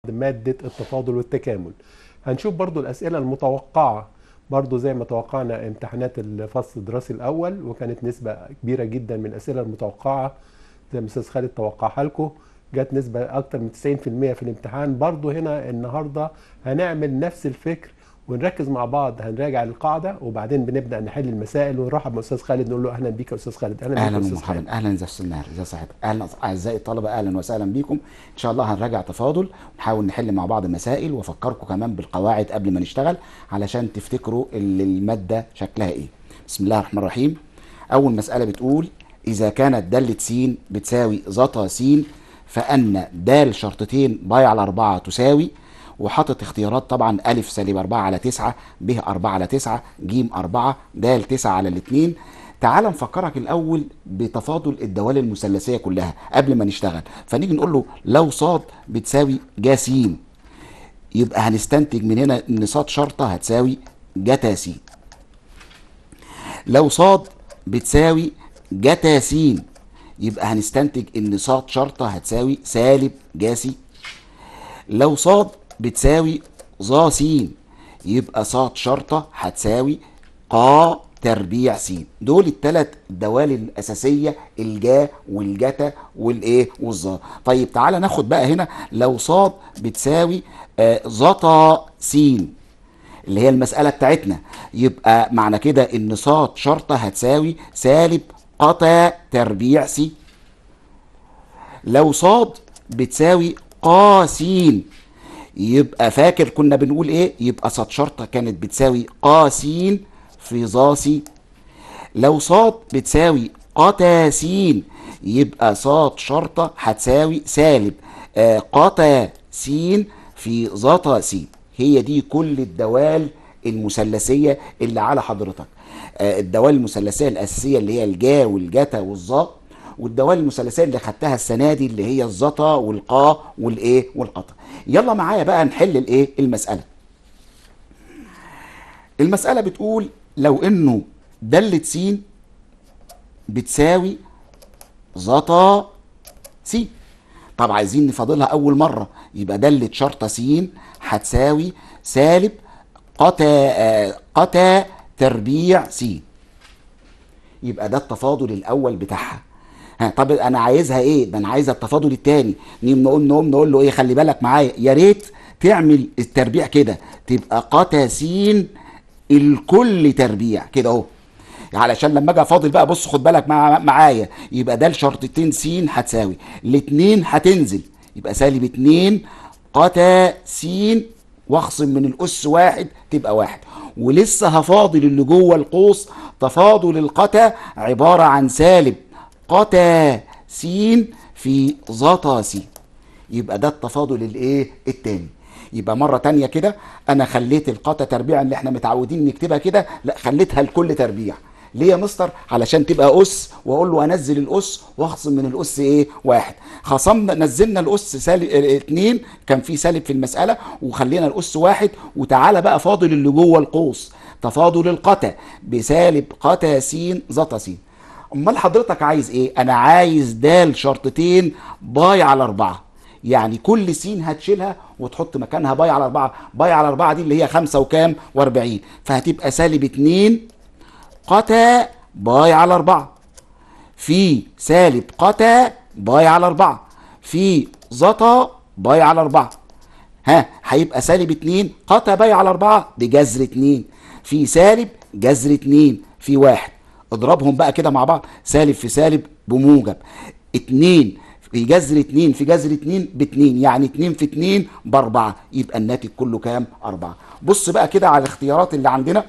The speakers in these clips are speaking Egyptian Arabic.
مادة التفاضل والتكامل هنشوف برضو الأسئلة المتوقعة برضو زي ما توقعنا امتحانات الفصل الدراسي الأول وكانت نسبة كبيرة جدا من الأسئلة المتوقعة زي ما أستاذ خالد توقعها لكم جت نسبة أكتر من 90% في الامتحان برضو هنا النهاردة هنعمل نفس الفكر ونركز مع بعض هنراجع القاعدة وبعدين بنبدأ نحل المسائل ونرحب بأستاذ خالد نقول له أهلا بيك يا أستاذ خالد أهلا, اهلا بيك يا أستاذ خالد ومرحبا اهلا ازي استاذ ماهر ازي صحتك اهلا اعزائي الطلبه اهلا وسهلا بيكم ان شاء الله هنراجع تفاضل ونحاول نحل مع بعض مسائل وافكركم كمان بالقواعد قبل ما نشتغل علشان تفتكروا ال- الماده شكلها ايه بسم الله الرحمن الرحيم اول مساله بتقول اذا كانت داله س بتساوي زتا س فان د شرطتين باي على 4 تساوي وحاطط اختيارات طبعا ألف سالب 4 على 9 ب 4 على 9 ج 4 د 9 على الاثنين تعال نفكرك الأول بتفاضل الدوال المثلثية كلها قبل ما نشتغل فنيجي نقول له لو صاد بتساوي ج س يبقى هنستنتج من هنا ان صاد شرطة هتساوي جتا س لو صاد بتساوي جتا س يبقى هنستنتج ان صاد شرطة هتساوي سالب ج س لو صاد بتساوي ظا س يبقى صاد شرطة هتساوي قا تربيع س دول الثلاث دوال الأساسية الجا والجتا والإيه والظا طيب تعالى ناخد بقى هنا لو صاد بتساوي آه زتا س اللي هي المسألة بتاعتنا يبقى معنى كده إن صاد شرطة هتساوي سالب قتا تربيع س لو صاد بتساوي قاسين يبقى فاكر كنا بنقول ايه يبقى صاد شرطة كانت بتساوي قاسين في ظاسي لو صاد بتساوي قتاسين يبقى صاد شرطة هتساوي سالب آه قتا سين في زتا سين هي دي كل الدوال المثلثية اللي على حضرتك آه الدوال المثلثية الأساسية اللي هي الجا والجتا والظا والدوال المثلثيه اللي خدتها السنه دي اللي هي الزتا والقا والايه والقطا يلا معايا بقى نحل الايه المساله المساله بتقول لو انه داله س بتساوي زتا س طب عايزين نفاضلها اول مره يبقى داله شرطه س هتساوي سالب قتا آه، قتا تربيع س يبقى ده التفاضل الاول بتاعها ها طب انا عايزها ايه ده انا عايزها التفاضل الثاني نقوم نقول نقوم نقول له ايه خلي بالك معايا يا ريت تعمل التربيع كده تبقى قتا س الكل تربيع كده اهو علشان لما اجي افاضل بقى بص خد بالك مع معايا يبقى ده الشرطتين س هتساوي الاثنين هتنزل يبقى سالب 2 قتا س واخصم من الاس واحد تبقى واحد ولسه هفاضل اللي جوه القوس تفاضل القتا عباره عن سالب قتا س في زتا س يبقى ده التفاضل الايه التاني يبقى مرة تانية كده انا خليت القطة تربيع اللي احنا متعودين نكتبها كده لا خليتها لكل تربيع ليه يا مستر علشان تبقى اس واقول له انزل الاس واخصم من الاس ايه واحد خصمنا نزلنا الاس سالب اه، اتنين كان في سالب في المساله وخلينا الاس واحد وتعالى بقى فاضل اللي جوه القوس تفاضل القتا بسالب قتا س زتا س امال حضرتك عايز ايه انا عايز دال شرطتين باي على اربعة يعني كل س هتشيلها وتحط مكانها باي على اربعة باي على اربعة دي اللي هي خمسة وكام واربعين فهتبقى سالب اتنين قتا باي على أربعة في سالب قتا باي على أربعة في زتا باي على أربعة ها هيبقى سالب اتنين قتا باي على أربعة بجذر اتنين في سالب جذر اتنين في واحد اضربهم بقى كده مع بعض سالب في سالب بموجب اتنين في جذر اتنين في جذر اتنين باتنين يعني اتنين في اتنين باربعة يبقى الناتج كله كام أربعة بص بقى كده على الاختيارات اللي عندنا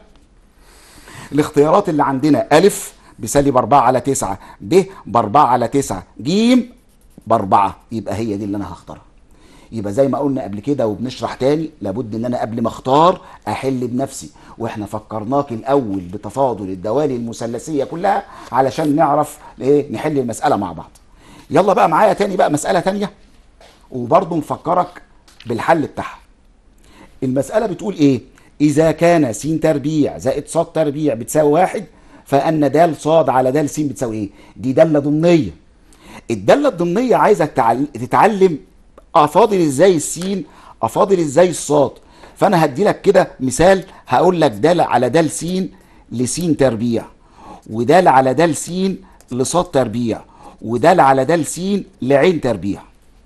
الاختيارات اللي عندنا ألف بسالب 4 على 9 ب ب 4 على 9 ج ب 4 يبقى هي دي اللي انا هختارها يبقى زي ما قلنا قبل كده وبنشرح تاني لابد ان انا قبل ما اختار احل بنفسي واحنا فكرناك الاول بتفاضل الدوال المثلثيه كلها علشان نعرف ايه نحل المساله مع بعض يلا بقى معايا تاني بقى مساله تانيه وبرضه نفكرك بالحل بتاعها المسألة بتقول إيه؟ إذا كان س تربيع زائد ص تربيع بتساوي واحد فأن د ص على د س بتساوي إيه؟ دي دالة ضمنية. الدالة الضمنية عايزك تعل- تتعلم أفاضل إزاي السين افاضل ازاي الصاد فانا هدي لك كده مثال هقول لك دال على دال س لس تربيع ودال على دال س لصاد تربيع ودال على دال س لعين تربيع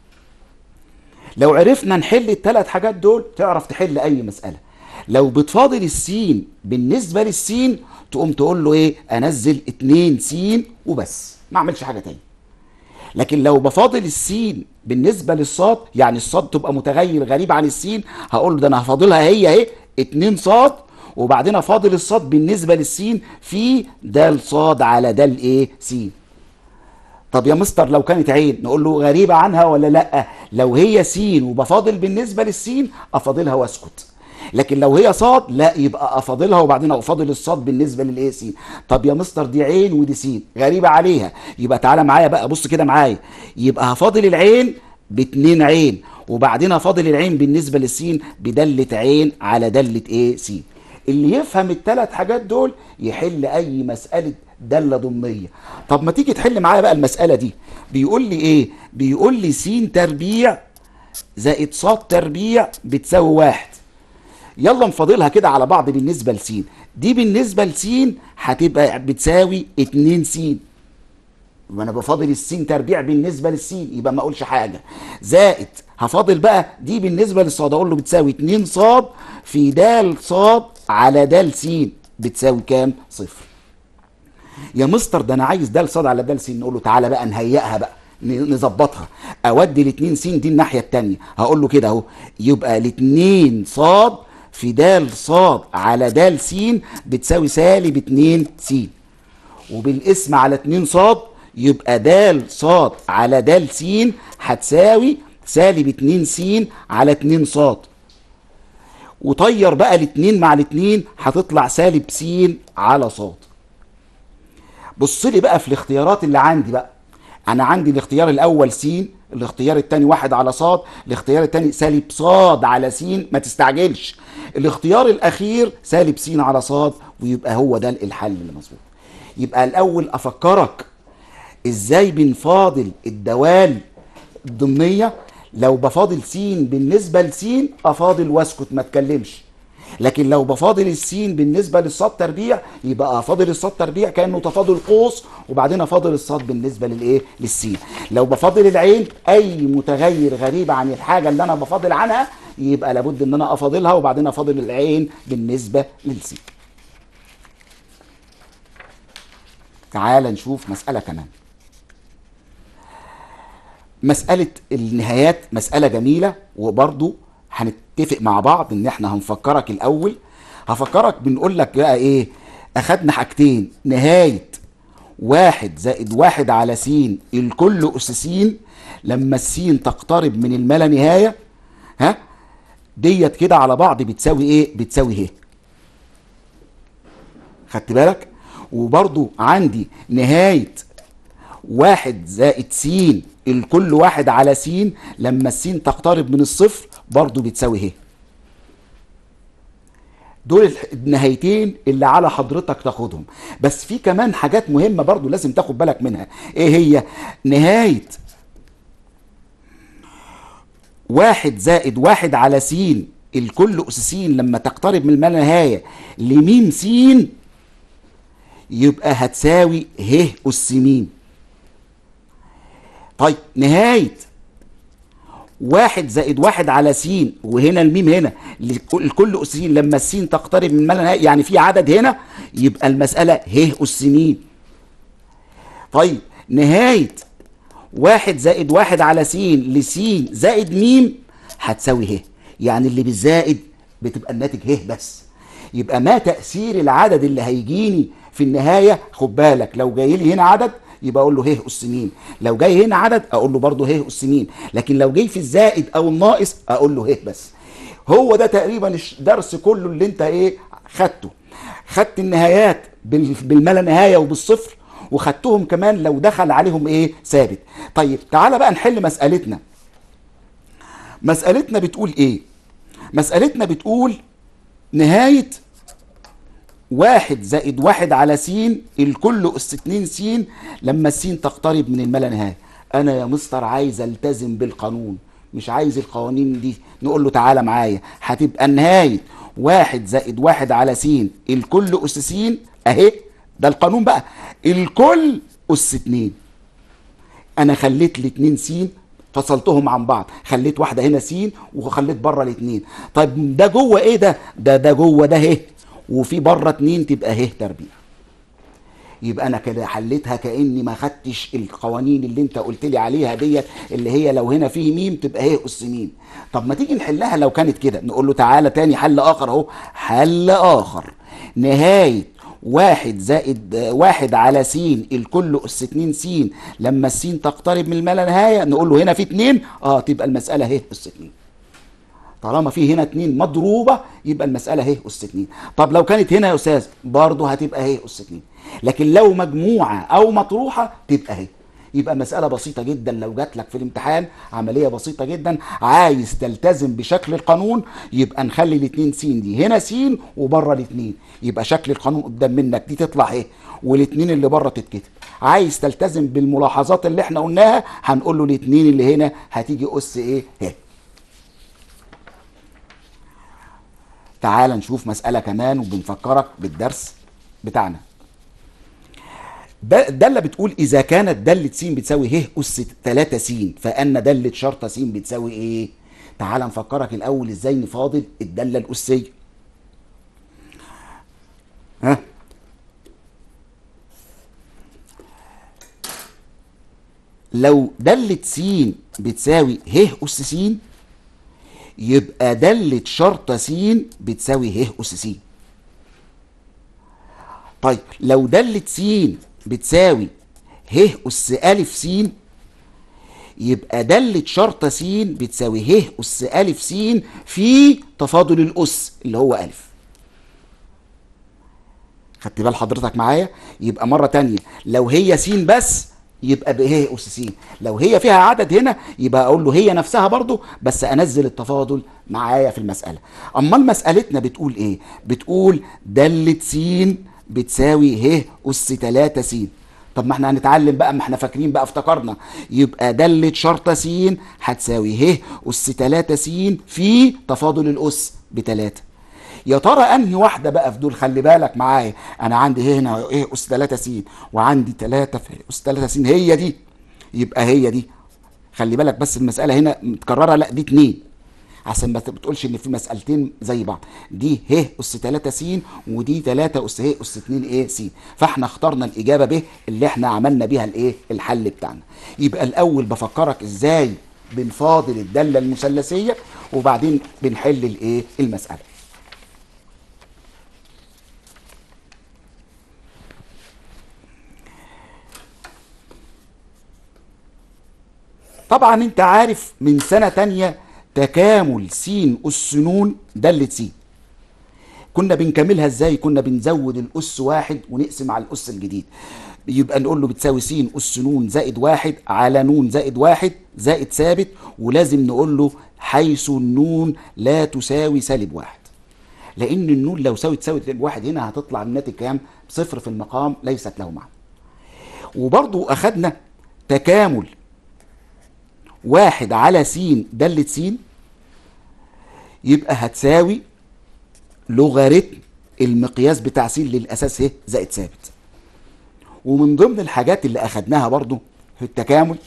لو عرفنا نحل الثلاث حاجات دول تعرف تحل اي مساله لو بتفاضل السين بالنسبه للسين تقوم تقول له ايه انزل 2 س وبس ما اعملش حاجه تاني لكن لو بفاضل السين بالنسبه للصاد يعني الصاد تبقى متغير غريب عن السين هقول له ده انا هفاضلها هي اهي 2 صاد وبعدين افاضل الصاد بالنسبه للسين في د صاد على د ايه س طب يا مستر لو كانت عين نقول له غريبه عنها ولا لا لو هي س وبفاضل بالنسبه للسين افاضلها واسكت لكن لو هي صاد لا يبقى افاضلها وبعدين افاضل الصاد بالنسبه للايه س طب يا مستر دي عين ودي س غريبه عليها يبقى تعالى معايا بقى بص كده معايا يبقى هفاضل العين باتنين عين وبعدين افاضل العين بالنسبه للسين بدله عين على دله ايه س اللي يفهم الثلاث حاجات دول يحل اي مساله داله ضمنيه طب ما تيجي تحل معايا بقى المساله دي بيقول لي ايه بيقول لي س تربيع زائد ص تربيع بتساوي واحد يلا نفاضلها كده على بعض بالنسبه لس دي بالنسبه لس هتبقى بتساوي 2 س يبقى انا بفاضل السين تربيع بالنسبه للسين يبقى ما اقولش حاجه زائد هفاضل بقى دي بالنسبه للصاد اقول له بتساوي 2 صاد في د صاد على د س بتساوي كام صفر يا مستر ده انا عايز د صاد على د س نقول له تعالى بقى نهيئها بقى ن- نظبطها اودي الاتنين س دي الناحيه التانية هقول له كده اهو يبقى الاتنين صاد في د صاد على د س بتساوي سالب 2 س وبالاسم على 2 صاد يبقى د صاد على د س هتساوي سالب 2 س على 2 صاد وطير بقى الاتنين مع الاتنين هتطلع سالب س على صاد بص لي بقى في الاختيارات اللي عندي بقى انا عندي الاختيار الاول س الاختيار الثاني واحد على صاد الاختيار الثاني سالب صاد على س ما تستعجلش الاختيار الاخير سالب س على صاد ويبقى هو ده الحل اللي مظبوط يبقى الاول افكرك ازاي بنفاضل الدوال الضمنيه لو بفاضل س بالنسبه لس افاضل واسكت ما اتكلمش لكن لو بفاضل السين بالنسبه للصاد تربيع يبقى افاضل الصاد تربيع كانه تفاضل قوس وبعدين افاضل الصاد بالنسبه للايه للسين لو بفاضل العين اي متغير غريب عن الحاجه اللي انا بفاضل عنها يبقى لابد ان انا افاضلها وبعدين افاضل العين بالنسبه للسين تعال نشوف مساله كمان مسألة النهايات مسألة جميلة وبرضو هنتفق مع بعض ان احنا هنفكرك الاول هفكرك بنقول لك بقى ايه اخدنا حاجتين نهاية واحد زائد واحد على س الكل اس س لما السين تقترب من الملا نهاية ها ديت كده على بعض بتساوي ايه بتساوي ه خدت بالك وبرضو عندي نهاية واحد زائد س الكل واحد على س لما السين تقترب من الصفر برضو بتساوي ه دول الح- النهايتين اللي على حضرتك تاخدهم بس في كمان حاجات مهمة برضو لازم تاخد بالك منها ايه هي نهاية واحد زائد واحد على س الكل أس س لما تقترب من الما نهاية لميم س يبقى هتساوي ه أس ميم طيب نهاية واحد زائد واحد على س وهنا الميم هنا الكل أس س لما السين تقترب من الملا نهاية يعني في عدد هنا يبقى المسألة ه أس ميم طيب نهاية واحد زائد واحد على س لس زائد ميم هتساوي ه يعني اللي بالزائد بتبقى الناتج ه بس يبقى ما تأثير العدد اللي هيجيني في النهاية خد بالك لو جاي لي هنا عدد يبقى اقول له ه اس م لو جاي هنا عدد اقول له برضه ه اس م لكن لو جاي في الزائد او الناقص اقول له ه بس هو ده تقريبا الدرس كله اللي انت ايه خدته خدت النهايات بال- بالملا نهايه وبالصفر وخدتهم كمان لو دخل عليهم ايه ثابت طيب تعالى بقى نحل مسألتنا مسألتنا بتقول ايه مسألتنا بتقول نهاية واحد زائد واحد على س الكل أس اتنين س لما السين تقترب من الملا نهاية أنا يا مستر عايز ألتزم بالقانون مش عايز القوانين دي نقول له تعالى معايا هتبقى نهايه واحد زائد واحد على س الكل اس س اهي ده القانون بقى الكل اس اتنين انا خليت الاتنين س فصلتهم عن بعض خليت واحده هنا س وخليت بره الاتنين طيب ده جوه ايه ده ده ده جوه ده ه وفي بره اتنين تبقى ه تربيع يبقى انا كده حليتها كاني ما خدتش القوانين اللي انت قلت لي عليها ديت اللي هي لو هنا فيه ميم تبقى هي اس ميم طب ما تيجي نحلها لو كانت كده نقول له تعالى تاني حل اخر اهو حل اخر نهايه واحد زائد واحد على س الكل اس اتنين س لما السين تقترب من الما لا نهايه نقول له هنا في اتنين اه تبقى المساله اهي اس اتنين طالما في هنا اتنين مضروبه يبقى المساله اهي اس اتنين طب لو كانت هنا يا استاذ برضه هتبقى اهي اس اتنين لكن لو مجموعه او مطروحه تبقى اهي يبقى مسألة بسيطة جدا لو جات لك في الامتحان عملية بسيطة جدا عايز تلتزم بشكل القانون يبقى نخلي الاتنين س دي هنا س وبره الاتنين يبقى شكل القانون قدام منك دي تطلع ايه والاتنين اللي بره تتكتب عايز تلتزم بالملاحظات اللي احنا قلناها هنقول له الاتنين اللي هنا هتيجي اس ايه ه تعال نشوف مسألة كمان وبنفكرك بالدرس بتاعنا ده الداله بتقول اذا كانت داله س بتساوي ه اس 3 س فان داله شرطه س بتساوي ايه تعال نفكرك الاول ازاي نفاضل الداله الاسيه ها لو داله س بتساوي ه اس س يبقى داله شرطه س بتساوي ه اس س طيب لو داله س بتساوي ه أس ألف س يبقى دالة شرطة س بتساوي ه أس ألف س في تفاضل الأس اللي هو ألف خدت بال حضرتك معايا يبقى مرة تانية لو هي س بس يبقى به أس س لو هي فيها عدد هنا يبقى أقول له هي نفسها برضو بس أنزل التفاضل معايا في المسألة أما مسألتنا بتقول إيه بتقول دالة س بتساوي ه أس 3 س طب ما احنا هنتعلم بقى ما احنا فاكرين بقى افتكرنا يبقى دالة شرطة س هتساوي ه أس 3 س في تفاضل الأس بتلاتة يا ترى انهي واحدة بقى في دول خلي بالك معايا انا عندي هنا ه أس 3 س وعندي 3 في أس 3 س هي دي يبقى هي دي خلي بالك بس المسألة هنا متكررة لا دي اتنين عشان ما بتقولش ان في مسألتين زي بعض دي ه اس 3 س ودي 3 اس ه اس 2 ايه س فاحنا اخترنا الاجابه ب اللي احنا عملنا بيها الايه الحل بتاعنا يبقى الاول بفكرك ازاي بنفاضل الداله المثلثيه وبعدين بنحل الايه المساله طبعا انت عارف من سنه تانيه تكامل س أس ن دالة س كنا بنكملها ازاي كنا بنزود الأس واحد ونقسم على الأس الجديد يبقى نقول له بتساوي س أس ن زائد واحد على ن زائد واحد زائد ثابت ولازم نقول له حيث النون لا تساوي سالب واحد لأن النون لو ساوت تساوي سالب واحد هنا هتطلع الناتج كام؟ صفر في المقام ليست له معنى وبرضو أخدنا تكامل واحد على س دالة س يبقى هتساوي لوغاريتم المقياس بتاع س للأساس ه زائد ثابت ومن ضمن الحاجات اللي أخدناها برضو في التكامل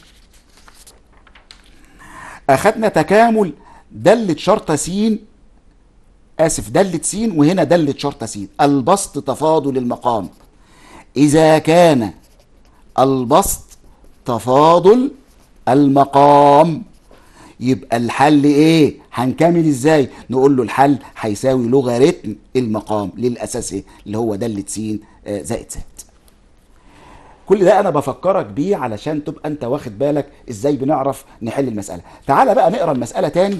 أخدنا تكامل دالة شرطة س آسف دالة س وهنا دالة شرطة س البسط تفاضل المقام إذا كان البسط تفاضل المقام يبقى الحل ايه هنكمل ازاي نقول له الحل هيساوي لوغاريتم المقام للاساس ايه اللي هو دالة س زائد ثابت كل ده انا بفكرك بيه علشان تبقى انت واخد بالك ازاي بنعرف نحل المساله تعالى بقى نقرا المساله تاني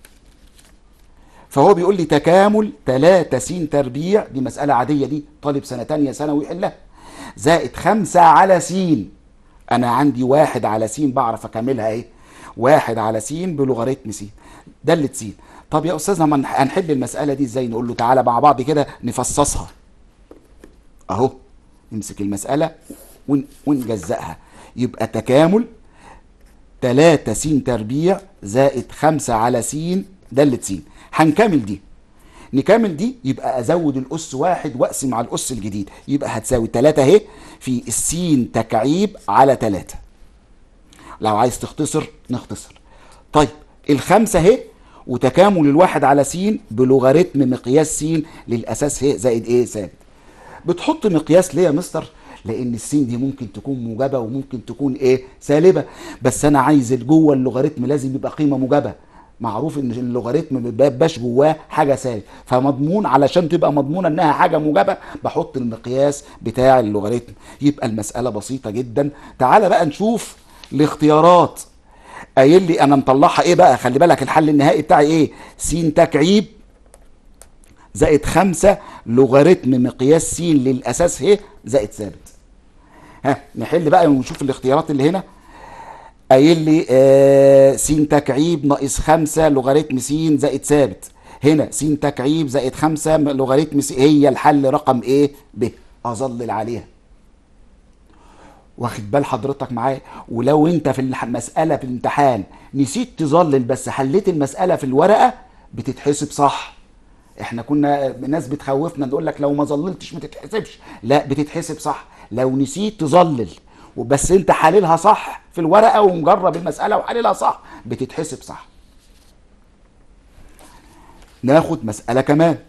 فهو بيقول لي تكامل 3 س تربيع دي مساله عاديه دي طالب سنه تانية ثانوي يحلها زائد 5 على س انا عندي واحد على س بعرف اكملها ايه واحد على س بلوغاريتم س دالة س طب يا استاذ لما هنحل المساله دي ازاي نقول له تعالى مع بعض كده نفصصها اهو نمسك المساله ون... ونجزأها يبقى تكامل 3 س تربيع زائد 5 على س دالة س هنكمل دي نكمل دي يبقى ازود الاس واحد واقسم على الاس الجديد يبقى هتساوي 3 اهي في السين تكعيب على 3 لو عايز تختصر نختصر طيب الخمسة اهي وتكامل الواحد على س بلوغاريتم مقياس س للاساس ه زائد ايه ثابت بتحط مقياس ليه يا مستر لان السين دي ممكن تكون موجبه وممكن تكون ايه سالبه بس انا عايز جوه اللوغاريتم لازم يبقى قيمه موجبه معروف ان اللوغاريتم ما بيبقاش جواه حاجه سالب فمضمون علشان تبقى مضمونه انها حاجه موجبه بحط المقياس بتاع اللوغاريتم يبقى المساله بسيطه جدا تعال بقى نشوف الاختيارات قايل لي انا مطلعها ايه بقى خلي بالك الحل النهائي بتاعي ايه س تكعيب زائد خمسة لوغاريتم مقياس س للأساس ه زائد ثابت ها نحل بقى ونشوف الاختيارات اللي هنا قايل لي آه س تكعيب ناقص خمسة لوغاريتم س زائد ثابت هنا س تكعيب زائد خمسة لوغاريتم س هي الحل رقم ايه ب اظلل عليها واخد بال حضرتك معايا ولو انت في المسألة في الامتحان نسيت تظلل بس حليت المسألة في الورقة بتتحسب صح احنا كنا ناس بتخوفنا نقول لك لو ما ظللتش ما تتحسبش لا بتتحسب صح لو نسيت تظلل وبس انت حللها صح في الورقه ومجرب المساله وحللها صح بتتحسب صح ناخد مساله كمان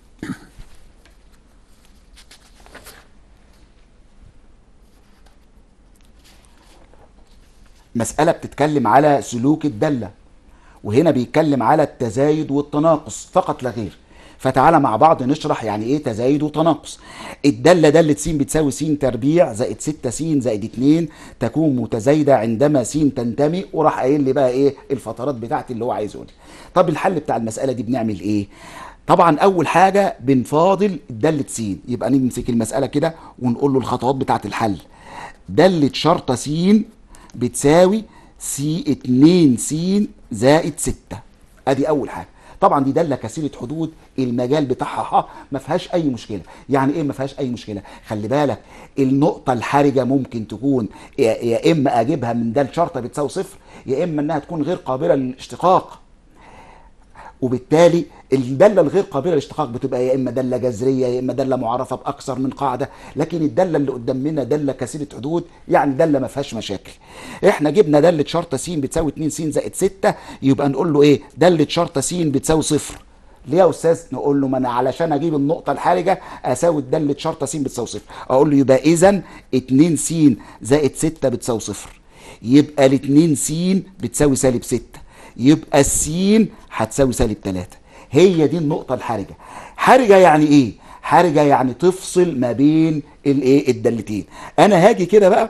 مساله بتتكلم على سلوك الداله وهنا بيتكلم على التزايد والتناقص فقط لا غير فتعالى مع بعض نشرح يعني ايه تزايد وتناقص الداله داله س بتساوي س تربيع زائد 6 س زائد 2 تكون متزايده عندما س تنتمي وراح قايل لي بقى ايه الفترات بتاعتي اللي هو عايز يقولها طب الحل بتاع المساله دي بنعمل ايه طبعا اول حاجه بنفاضل داله س يبقى نمسك المساله كده ونقول له الخطوات بتاعه الحل داله شرطه س بتساوي س 2 س زائد 6 ادي اول حاجه طبعا دي داله كثيره حدود المجال بتاعها ح ما فيهاش اي مشكله يعني ايه ما فيهاش اي مشكله خلي بالك النقطه الحرجه ممكن تكون يا, يا اما اجيبها من دال شرطه بتساوي صفر يا اما انها تكون غير قابله للاشتقاق وبالتالي الداله الغير قابله للاشتقاق بتبقى يا اما داله جذريه يا اما داله معرفه باكثر من قاعده لكن الداله اللي قدام منا داله كثيره حدود يعني داله ما فيهاش مشاكل احنا جبنا داله شرطه س بتساوي 2 س زائد 6 يبقى نقول له ايه داله شرطه س بتساوي صفر ليه يا استاذ نقول له ما انا علشان اجيب النقطه الحرجه اساوي داله شرطه س بتساوي صفر اقول له يبقى اذا 2 س زائد 6 بتساوي صفر يبقى ال 2 س بتساوي سالب 6 يبقى السين هتساوي سالب 3 هي دي النقطة الحرجة حرجة يعني ايه حرجة يعني تفصل ما بين الايه الدالتين انا هاجي كده بقى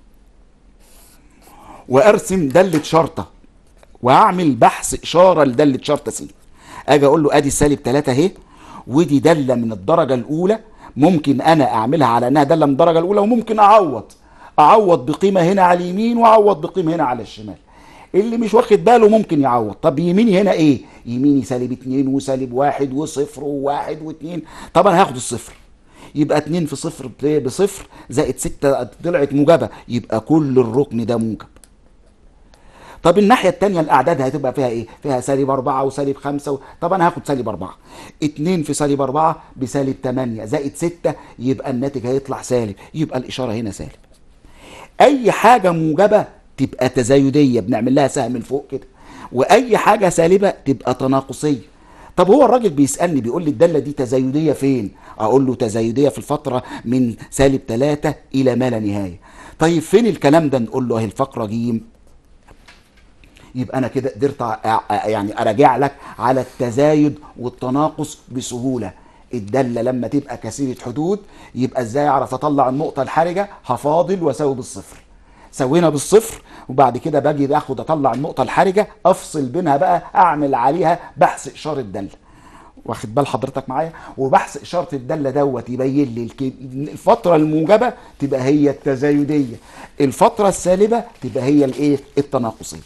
وارسم دالة شرطة واعمل بحث اشارة لدالة شرطة س اجي اقول له ادي سالب 3 اهي ودي دالة من الدرجة الاولى ممكن انا اعملها على انها دالة من الدرجة الاولى وممكن اعوض اعوض بقيمة هنا على اليمين واعوض بقيمة هنا على الشمال اللي مش واخد باله ممكن يعوض طب يميني هنا ايه يميني سالب اتنين وسالب واحد وصفر وواحد واتنين طبعا هاخد الصفر يبقى اتنين في صفر بصفر زائد ستة طلعت موجبة يبقى كل الركن ده موجب طب الناحية التانية الأعداد هتبقى فيها إيه؟ فيها سالب أربعة وسالب خمسة و... طب أنا هاخد سالب أربعة اتنين في سالب أربعة بسالب تمانية زائد ستة يبقى الناتج هيطلع سالب يبقى الإشارة هنا سالب أي حاجة موجبة تبقى تزايديه بنعمل لها سهم لفوق كده واي حاجه سالبه تبقى تناقصيه طب هو الراجل بيسالني بيقول لي الداله دي تزايديه فين اقول له تزايديه في الفتره من سالب 3 الى ما لا نهايه طيب فين الكلام ده نقول له اهي الفقره ج يبقى انا كده قدرت يعني اراجع لك على التزايد والتناقص بسهوله الداله لما تبقى كثيره حدود يبقى ازاي اعرف اطلع النقطه الحرجه هفاضل واساوي بالصفر سوينا بالصفر وبعد كده باجي اخد اطلع النقطه الحرجه افصل بينها بقى اعمل عليها بحث اشاره داله واخد بال حضرتك معايا وبحث اشاره الداله دوت يبين لي الفتره الموجبه تبقى هي التزايديه الفتره السالبه تبقى هي الايه التناقصيه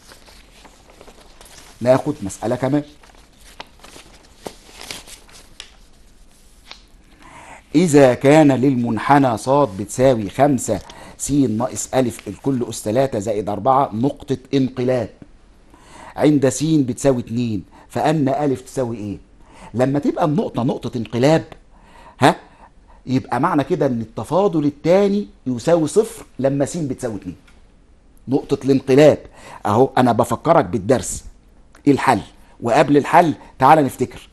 ناخد مساله كمان إذا كان للمنحنى ص بتساوي خمسة س ناقص ألف الكل أس 3 زائد 4 نقطة انقلاب عند س بتساوي 2 فأن ألف تساوي إيه؟ لما تبقى النقطة نقطة انقلاب ها يبقى معنى كده إن التفاضل الثاني يساوي صفر لما س بتساوي 2 نقطة الانقلاب أهو أنا بفكرك بالدرس إيه الحل؟ وقبل الحل تعال نفتكر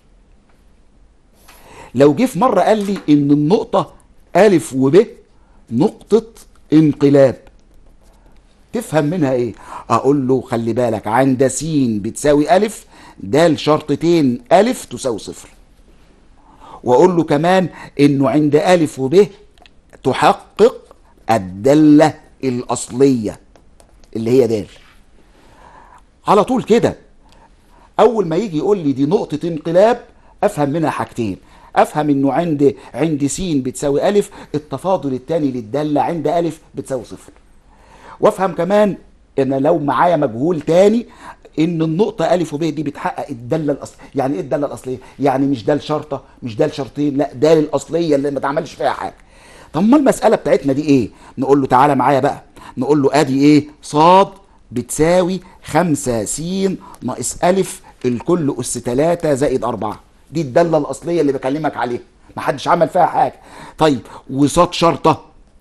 لو جه في مرة قال لي إن النقطة ألف وب نقطة انقلاب تفهم منها ايه اقول له خلي بالك عند س بتساوي الف ده شرطتين الف تساوي صفر واقول له كمان انه عند الف وب تحقق الدالة الاصلية اللي هي د على طول كده اول ما يجي يقول لي دي نقطة انقلاب افهم منها حاجتين افهم انه عند عند س بتساوي الف التفاضل الثاني للدالة عند الف بتساوي صفر وافهم كمان ان لو معايا مجهول تاني ان النقطة ألف وب دي بتحقق الدالة الأصلية، يعني إيه الدالة الأصلية؟ يعني مش ده الشرطة، مش ده الشرطين، لا ده الأصلية اللي ما اتعملش فيها حاجة. طب ما المسألة بتاعتنا دي إيه؟ نقول له تعالى معايا بقى، نقول له أدي إيه؟ صاد بتساوي 5 س ناقص ألف الكل أس 3 زائد 4. دي الدالة الأصلية اللي بكلمك عليها، محدش عمل فيها حاجة. طيب وصاد شرطة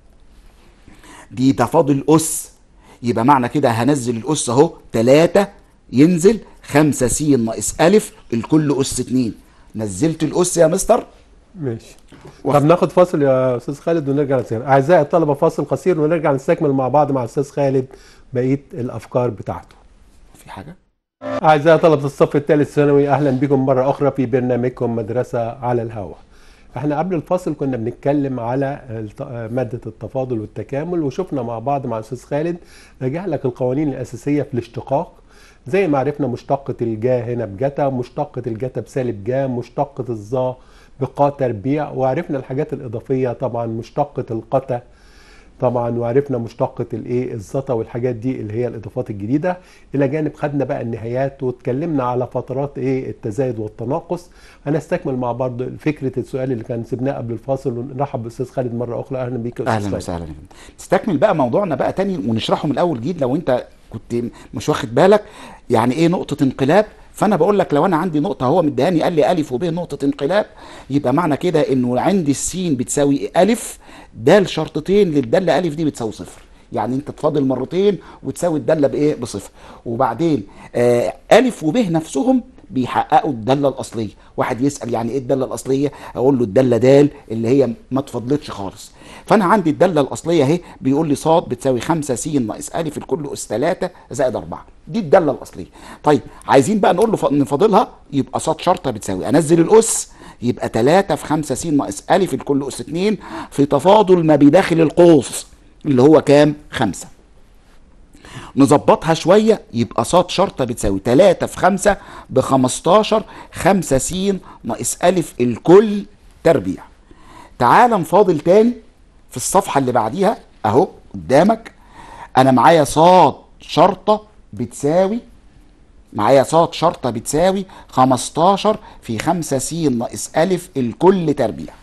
دي تفاضل أس يبقى معنى كده هنزل الأس أهو 3 ينزل 5 س ناقص ألف الكل أس 2 نزلت الأس يا مستر ماشي واخد- طب ناخد فاصل يا استاذ خالد ونرجع نسير اعزائي الطلبه فاصل قصير ونرجع نستكمل مع بعض مع استاذ خالد بقيه الافكار بتاعته في حاجة؟ أعزائي طلبة الصف الثالث ثانوي أهلا بكم مرة أخرى في برنامجكم مدرسة على الهواء. احنا قبل الفاصل كنا بنتكلم على الت- مادة التفاضل والتكامل وشفنا مع بعض مع أستاذ خالد رجع لك القوانين الأساسية في الاشتقاق زي ما عرفنا مشتقة الجا هنا بجتا مشتقة الجتا بسالب جا مشتقة الظا بقا تربيع وعرفنا الحاجات الإضافية طبعا مشتقة القتا طبعا وعرفنا مشتقة الايه الزتا والحاجات دي اللي هي الاضافات الجديده الى جانب خدنا بقى النهايات واتكلمنا على فترات ايه التزايد والتناقص هنستكمل مع بعض فكره السؤال اللي كان سيبناه قبل الفاصل ونرحب باستاذ خالد مره اخرى اهلا بيك يا استاذ اهلا خالد. وسهلا يا فندم. نستكمل بقى موضوعنا بقى تاني ونشرحه من الاول جديد لو انت كنت مش واخد بالك يعني ايه نقطة انقلاب فانا بقول لك لو انا عندي نقطة هو مديهاني قال لي الف وب نقطة انقلاب يبقى معنى كده انه عندي السين بتساوي الف ده الشرطتين للدالة الف دي بتساوي صفر يعني انت تفاضل مرتين وتساوي الدالة بايه بصفر وبعدين آه الف وب نفسهم بيحققوا الداله الاصليه واحد يسال يعني ايه الداله الاصليه اقول له الداله د اللي هي ما اتفضلتش خالص فانا عندي الداله الاصليه اهي بيقول لي ص بتساوي 5 س ناقص ا الكل اس 3 زائد 4 دي الداله الاصليه طيب عايزين بقى نقول له ف- نفاضلها يبقى ص شرطه بتساوي انزل الاس يبقى 3 في 5 س ناقص ا الكل اس 2 في تفاضل ما بداخل القوس اللي هو كام 5 نظبطها شوية يبقى صاد شرطة بتساوي 3 في 5 ب 15 5 س ناقص ألف الكل تربيع تعال نفاضل تاني في الصفحة اللي بعديها أهو قدامك أنا معايا صاد شرطة بتساوي معايا صاد شرطة بتساوي 15 في 5 س ناقص ألف الكل تربيع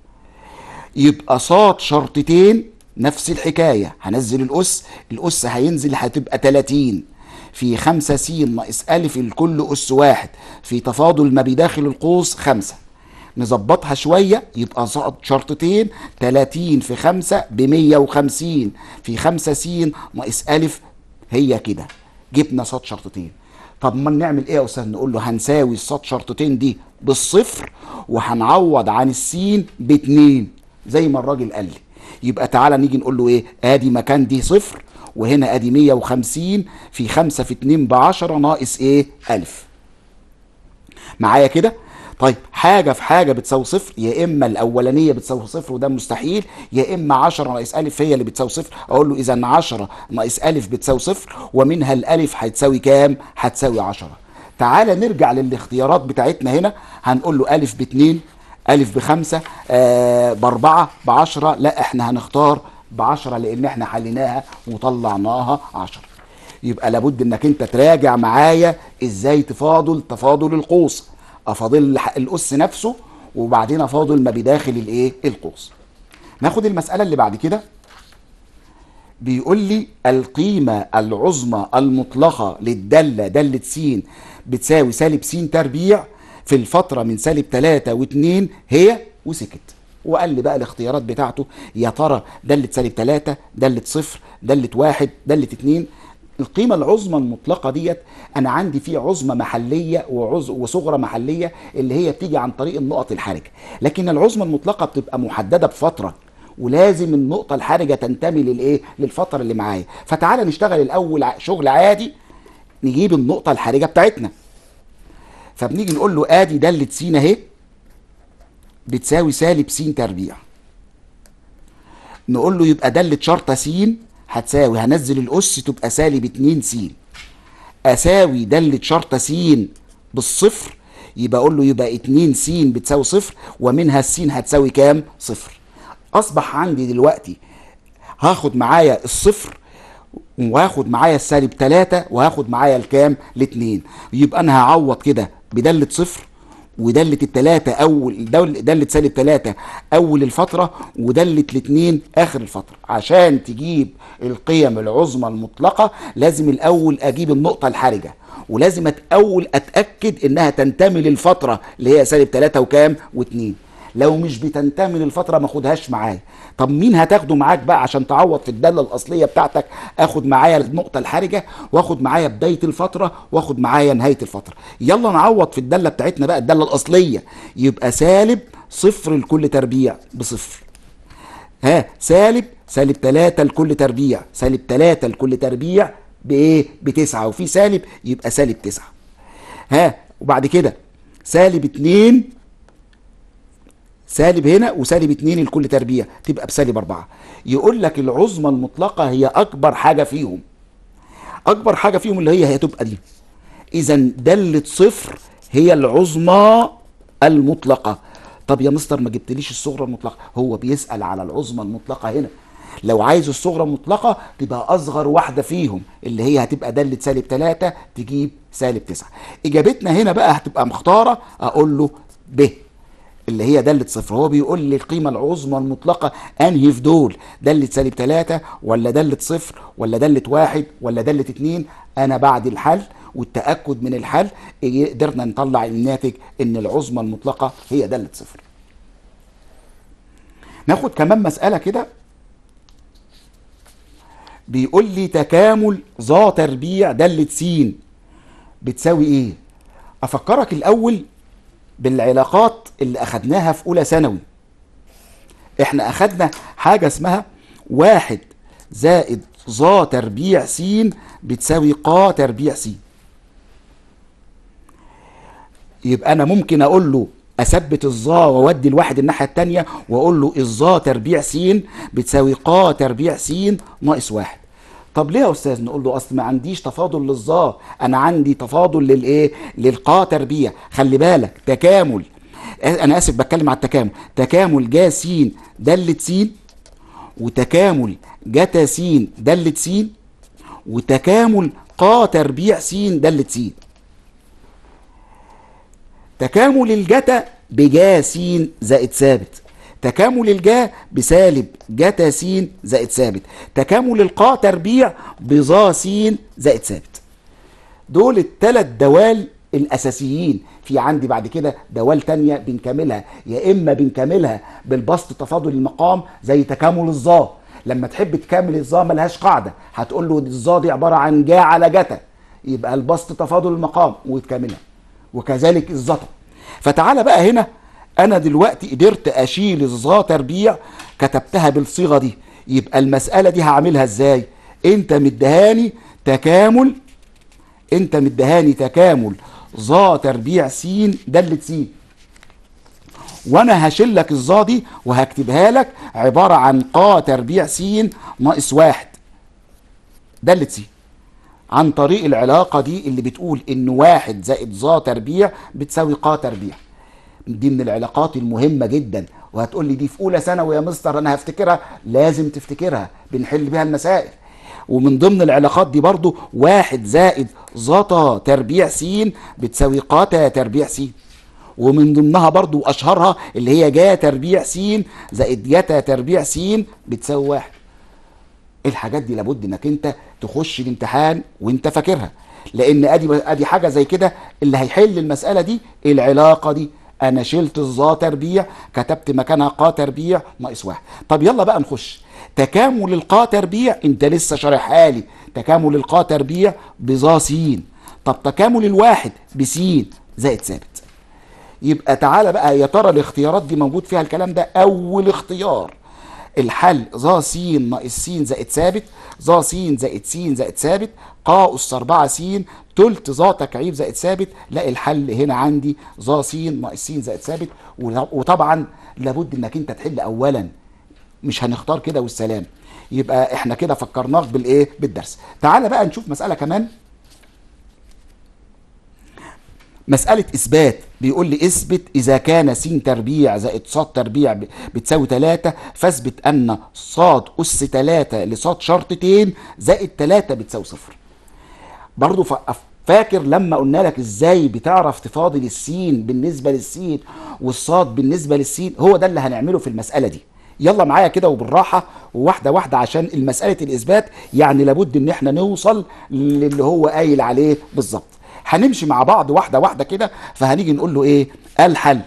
يبقى صاد شرطتين نفس الحكاية هنزل الأس الأس هينزل هتبقى 30 في 5 س ناقص ألف الكل أس واحد في تفاضل ما بداخل القوس 5 نظبطها شوية يبقى صاد شرطتين 30 في 5 ب 150 في 5 س ناقص ألف هي كده جبنا صاد شرطتين طب ما نعمل ايه يا استاذ نقول له هنساوي الصاد شرطتين دي بالصفر وهنعوض عن السين باتنين زي ما الراجل قال لي يبقى تعالى نيجي نقول له ايه ادي مكان دي صفر وهنا ادي 150 في 5 في 2 ب 10 ناقص ايه الف معايا كده طيب حاجة في حاجة بتساوي صفر يا إما الأولانية بتساوي صفر وده مستحيل يا إما 10 ناقص ألف هي اللي بتساوي صفر أقول له إذا 10 ناقص ألف بتساوي صفر ومنها الألف هتساوي كام؟ هتساوي 10 تعالى نرجع للاختيارات بتاعتنا هنا هنقول له ألف باتنين ألف بخمسة آه بأربعة بعشرة لا إحنا هنختار بعشرة لأن إحنا حليناها وطلعناها عشرة يبقى لابد انك انت تراجع معايا ازاي تفاضل تفاضل القوس افاضل الح- الاس نفسه وبعدين افاضل ما بداخل الايه القوس ناخد المساله اللي بعد كده بيقول لي القيمة العظمى المطلقة للدالة دالة س بتساوي سالب س تربيع في الفترة من سالب 3 و2 هي وسكت وقال لي بقى الاختيارات بتاعته يا ترى دالة سالب 3 دالة صفر دالة واحد دالة 2 القيمة العظمى المطلقة ديت أنا عندي فيه عظمى محلية وعز وصغرى محلية اللي هي بتيجي عن طريق النقط الحرجة لكن العظمى المطلقة بتبقى محددة بفترة ولازم النقطة الحرجة تنتمي للإيه؟ للفترة اللي معايا فتعالى نشتغل الأول ع- شغل عادي نجيب النقطة الحرجة بتاعتنا فبنيجي نقول له ادي دالة س اهي بتساوي سالب س تربيع نقول له يبقى دالة شرطة س هتساوي هنزل الأس تبقى سالب 2 س أساوي دالة شرطة س بالصفر يبقى أقول له يبقى 2 س بتساوي صفر ومنها السين هتساوي كام؟ صفر أصبح عندي دلوقتي هاخد معايا الصفر وهاخد معايا السالب 3 وهاخد معايا الكام؟ الاتنين يبقى أنا هعوض كده بدالة صفر ودالة التلاتة أول دول- دالة سالب تلاتة أول الفترة ودالة الاتنين آخر الفترة عشان تجيب القيم العظمى المطلقة لازم الأول أجيب النقطة الحرجة ولازم أتأول أتأكد إنها تنتمي للفترة اللي هي سالب تلاتة وكام واتنين لو مش بتنتمي للفترة ما خدهاش معايا طب مين هتاخده معاك بقى عشان تعوض في الدالة الأصلية بتاعتك اخد معايا النقطة الحرجة واخد معايا بداية الفترة واخد معايا نهاية الفترة يلا نعوض في الدالة بتاعتنا بقى الدالة الأصلية يبقى سالب صفر لكل تربيع بصفر ها سالب سالب 3 لكل تربيع سالب 3 لكل تربيع بايه بتسعة وفي سالب يبقى سالب 9 ها وبعد كده سالب 2 سالب هنا وسالب 2 لكل تربيع تبقى بسالب 4 يقول لك العظمى المطلقة هي أكبر حاجة فيهم أكبر حاجة فيهم اللي هي هتبقى دي إذا دالة صفر هي العظمى المطلقة طب يا مستر ما جبتليش الصغرى المطلقة هو بيسأل على العظمى المطلقة هنا لو عايز الصغرى المطلقة تبقى أصغر واحدة فيهم اللي هي هتبقى دالة سالب 3 تجيب سالب 9 إجابتنا هنا بقى هتبقى مختارة أقول له ب اللي هي دالة صفر هو بيقول لي القيمة العظمى المطلقة أنهي في دول دالة سالب 3 ولا دالة صفر ولا دالة واحد ولا دالة اتنين أنا بعد الحل والتأكد من الحل إيه، قدرنا نطلع الناتج إن العظمى المطلقة هي دالة صفر ناخد كمان مسألة كده بيقول لي تكامل ذا تربيع دالة س بتساوي ايه افكرك الاول بالعلاقات اللي اخدناها في اولى ثانوي احنا اخدنا حاجه اسمها واحد زائد ذا تربيع س بتساوي ق تربيع س يبقى انا ممكن اقول له اثبت الظا واودي الواحد الناحيه الثانيه واقول له الظا تربيع س بتساوي ق تربيع س ناقص واحد طب ليه يا استاذ نقول له اصل ما عنديش تفاضل للظا انا عندي تفاضل للايه للقا تربيع خلي بالك تكامل انا اسف بتكلم على التكامل تكامل جا س دالة س وتكامل جتا س دالة س وتكامل قا تربيع س دالة س تكامل الجتا بجا س زائد ثابت تكامل الجا بسالب جتا س زائد ثابت تكامل القا تربيع بظا س زائد ثابت دول الثلاث دوال الاساسيين في عندي بعد كده دوال تانية بنكملها يا اما بنكملها بالبسط تفاضل المقام زي تكامل الظا لما تحب تكمل الظا ملهاش قاعده هتقول له الظا دي عباره عن جا على جتا يبقى البسط تفاضل المقام وتكملها وكذلك الزتا فتعالى بقى هنا انا دلوقتي قدرت اشيل الظا تربيع كتبتها بالصيغه دي يبقى المساله دي هعملها ازاي انت مدهاني تكامل انت مدهاني تكامل ظا تربيع س دالة س وانا هشيل لك الظا دي وهكتبها لك عباره عن قا تربيع س ناقص واحد دالة س عن طريق العلاقه دي اللي بتقول ان واحد زائد ظا تربيع بتساوي قا تربيع دي من العلاقات المهمه جدا وهتقول لي دي في اولى ثانوي يا مستر انا هفتكرها لازم تفتكرها بنحل بيها المسائل ومن ضمن العلاقات دي برضو واحد زائد زتا تربيع س بتساوي قاتا تربيع س ومن ضمنها برضو اشهرها اللي هي جا تربيع س زائد جتا تربيع س بتساوي واحد الحاجات دي لابد انك انت تخش الامتحان وانت فاكرها لان ادي ادي حاجه زي كده اللي هيحل المساله دي العلاقه دي انا شلت الظا تربيع كتبت مكانها قا تربيع ناقص واحد طب يلا بقى نخش تكامل القا تربيع انت لسه شارحها لي تكامل القا تربيع بظا س طب تكامل الواحد بس زائد ثابت يبقى تعالى بقى يا ترى الاختيارات دي موجود فيها الكلام ده اول اختيار الحل ظا س ناقص س زائد ثابت ظا س زائد س زائد ثابت ق اس 4 س تلت ظا تكعيب زائد ثابت لا الحل هنا عندي ظا س ناقص س زائد ثابت وطبعا لابد انك انت تحل اولا مش هنختار كده والسلام يبقى احنا كده فكرناك بالايه بالدرس تعالى بقى نشوف مساله كمان مسألة إثبات بيقول لي اثبت إذا كان س تربيع زائد ص تربيع ب- بتساوي 3 فاثبت أن ص أس 3 لص شرطتين زائد 3 بتساوي صفر. برضو ف- فاكر لما قلنا لك ازاي بتعرف تفاضل السين بالنسبة للسين والصاد بالنسبة للسين هو ده اللي هنعمله في المسألة دي يلا معايا كده وبالراحة وواحدة واحدة عشان المسألة الإثبات يعني لابد إن احنا نوصل للي هو قايل عليه بالظبط هنمشي مع بعض واحدة واحدة كده فهنيجي نقول له إيه الحل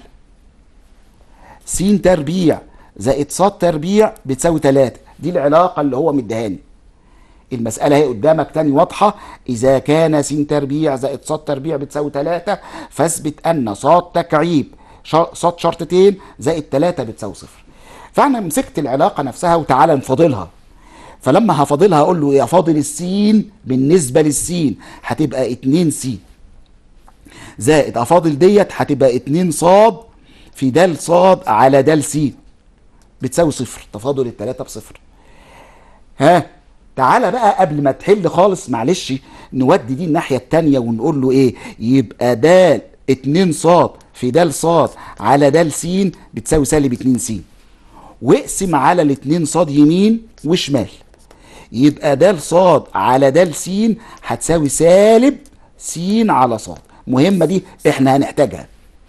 س تربيع زائد ص تربيع بتساوي 3 دي العلاقة اللي هو مديهاني المسألة هي قدامك تاني واضحة إذا كان س تربيع زائد ص تربيع بتساوي 3 فاثبت أن ص تكعيب ش- ص شرطتين زائد 3 بتساوي صفر فأنا مسكت العلاقة نفسها وتعالى نفاضلها فلما هفاضلها أقول له إيه أفاضل السين بالنسبة للسين هتبقى 2 س زائد أفاضل ديت هتبقى 2 صاد في د صاد على د س بتساوي صفر تفاضل التلاتة بصفر ها تعالى بقى قبل ما تحل خالص معلش نودي دي الناحية التانية ونقول له ايه يبقى د 2 صاد في د صاد على د س بتساوي سالب 2 س واقسم على الاتنين صاد يمين وشمال يبقى د صاد على د س هتساوي سالب س على صاد مهمة دي احنا هنحتاجها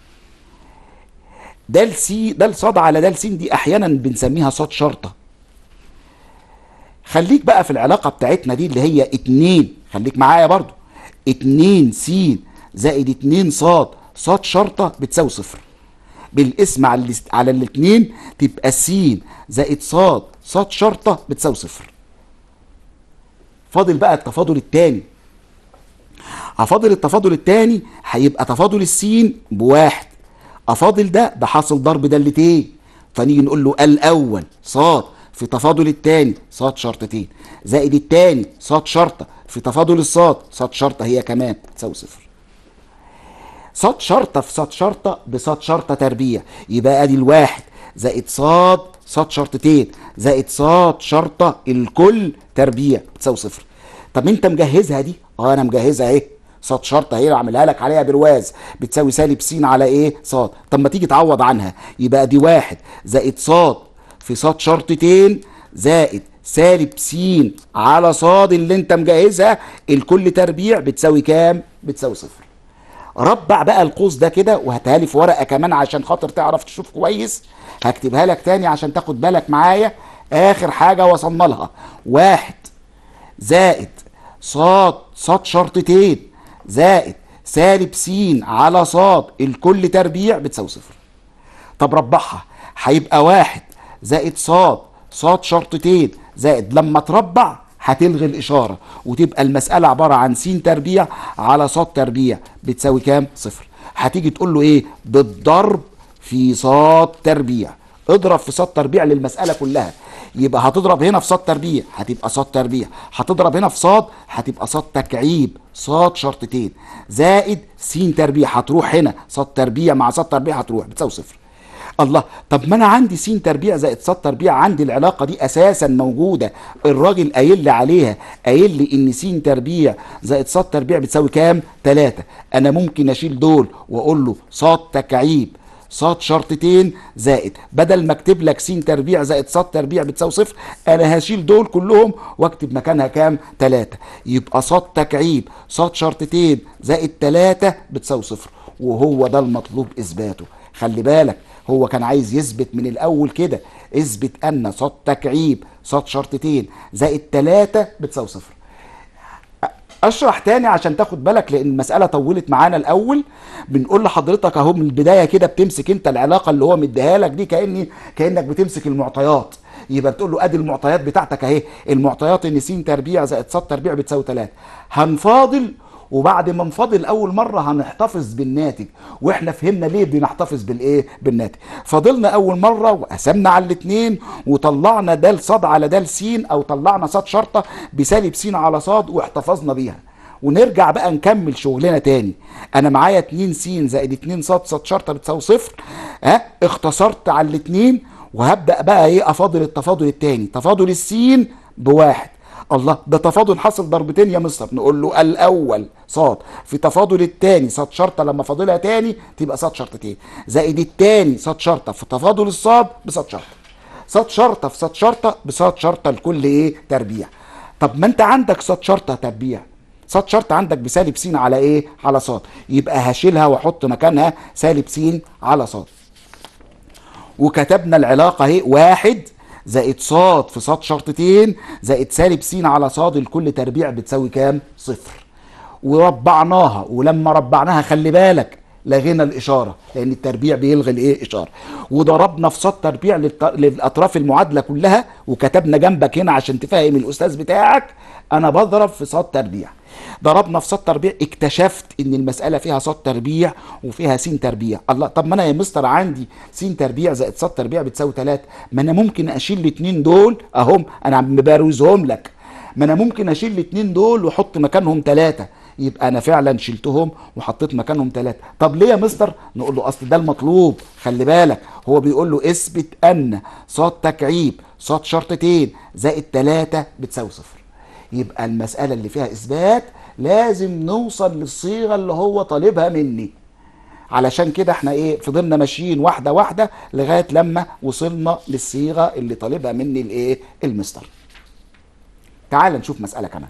د س د صاد على د س دي احيانا بنسميها صاد شرطه خليك بقى في العلاقة بتاعتنا دي اللي هي اتنين خليك معايا برضو اتنين س زائد اتنين صاد صاد شرطة بتساوي صفر بالاسم على الاست- على الاتنين تبقى س زائد صاد صاد شرطة بتساوي صفر فاضل بقى التفاضل التاني هفاضل التفاضل التاني هيبقى تفاضل السين بواحد افاضل ده ده حاصل ضرب دالتين فنيجي نقول له الاول صاد في تفاضل التاني صاد شرطتين زائد التاني صاد شرطه في تفاضل الصاد صاد شرطه هي كمان تساوي صفر صاد شرطه في صاد شرطه بصاد شرطه تربيع يبقى ادي الواحد زائد صاد صاد شرطتين زائد صاد شرطه الكل تربيع بتساوي صفر طب انت مجهزها دي اه انا مجهزها اهي صاد شرطه هي اعملها لك عليها برواز بتساوي سالب س على ايه صاد طب ما تيجي تعوض عنها يبقى دي واحد زائد صاد في صاد شرطتين زائد سالب س على صاد اللي انت مجهزها الكل تربيع بتساوي كام بتساوي صفر ربع بقى القوس ده كده وهاتها لي في ورقه كمان عشان خاطر تعرف تشوف كويس هكتبها لك تاني عشان تاخد بالك معايا اخر حاجه وصلنا لها واحد زائد صاد صاد شرطتين زائد سالب س على صاد الكل تربيع بتساوي صفر طب ربعها هيبقى واحد زائد صاد صاد شرطتين زائد لما تربع هتلغي الإشارة وتبقى المسألة عبارة عن س تربيع على صاد تربيع بتساوي كام؟ صفر هتيجي تقول له إيه؟ بالضرب في صاد تربيع اضرب في صاد تربيع للمسألة كلها يبقى هتضرب هنا في صاد تربيع هتبقى صاد تربيع هتضرب هنا في صاد هتبقى صاد تكعيب صاد شرطتين زائد س تربيع هتروح هنا صاد تربيع مع صاد تربيع هتروح بتساوي صفر الله طب ما انا عندي س تربيع زائد ص تربيع عندي العلاقه دي اساسا موجوده الراجل قايل لي عليها قايل لي ان س تربيع زائد ص تربيع بتساوي كام 3 انا ممكن اشيل دول واقول له ص تكعيب صاد شرطتين زائد بدل ما اكتب لك س تربيع زائد صاد تربيع بتساوي صفر انا هشيل دول كلهم واكتب مكانها كام 3 يبقى صاد تكعيب صاد شرطتين زائد 3 بتساوي صفر وهو ده المطلوب اثباته خلي بالك هو كان عايز يثبت من الاول كده اثبت ان صاد تكعيب صاد شرطتين زائد 3 بتساوي صفر اشرح تاني عشان تاخد بالك لان المساله طولت معانا الاول بنقول لحضرتك اهو من البدايه كده بتمسك انت العلاقه اللي هو مديها لك دي كاني كانك بتمسك المعطيات يبقى بتقول له ادي المعطيات بتاعتك اهي المعطيات ان س تربيع زائد ص تربيع بتساوي 3 هنفاضل وبعد ما نفاضل اول مره هنحتفظ بالناتج واحنا فهمنا ليه بنحتفظ بالايه بالناتج فاضلنا اول مره وقسمنا على الاثنين وطلعنا د ص على د س او طلعنا ص شرطه بسالب س على ص واحتفظنا بيها ونرجع بقى نكمل شغلنا تاني انا معايا 2 س زائد 2 ص ص شرطه بتساوي صفر ها اختصرت على الاثنين وهبدا بقى ايه افاضل التفاضل التاني تفاضل السين بواحد الله ده تفاضل حاصل ضربتين يا مستر نقول له الاول صاد في تفاضل الثاني صاد شرطه لما فاضلها تاني تبقى صاد شرطتين زائد الثاني صاد شرطه في تفاضل الصاد بصاد شرطه صاد شرطه في صاد شرطه بصاد شرطه لكل ايه تربيع طب ما انت عندك صاد شرطه تربيع صاد شرطه عندك بسالب س على ايه على صاد يبقى هشيلها واحط مكانها سالب س على صاد وكتبنا العلاقه اهي واحد زائد صاد في صاد شرطتين زائد سالب س على صاد الكل تربيع بتساوي كام؟ صفر. وربعناها ولما ربعناها خلي بالك لغينا الاشاره لان التربيع بيلغي الايه اشاره وضربنا في صاد تربيع للط- للاطراف المعادله كلها وكتبنا جنبك هنا عشان تفهم الاستاذ بتاعك انا بضرب في صاد تربيع ضربنا في صاد تربيع اكتشفت ان المساله فيها صاد تربيع وفيها س تربيع الله طب ما انا يا مستر عندي س تربيع زائد صاد تربيع بتساوي 3 ما انا ممكن اشيل الاثنين دول اهم انا عم بروزهم لك ما انا ممكن اشيل الاثنين دول واحط مكانهم ثلاثة يبقى انا فعلا شلتهم وحطيت مكانهم ثلاثة طب ليه يا مستر نقول له اصل ده المطلوب خلي بالك هو بيقول له اثبت ان صاد تكعيب صاد شرطتين زائد ثلاثة بتساوي صفر يبقى المسألة اللي فيها اثبات لازم نوصل للصيغة اللي هو طالبها مني علشان كده احنا ايه فضلنا ماشيين واحدة واحدة لغاية لما وصلنا للصيغة اللي طالبها مني الايه المستر تعال نشوف مسألة كمان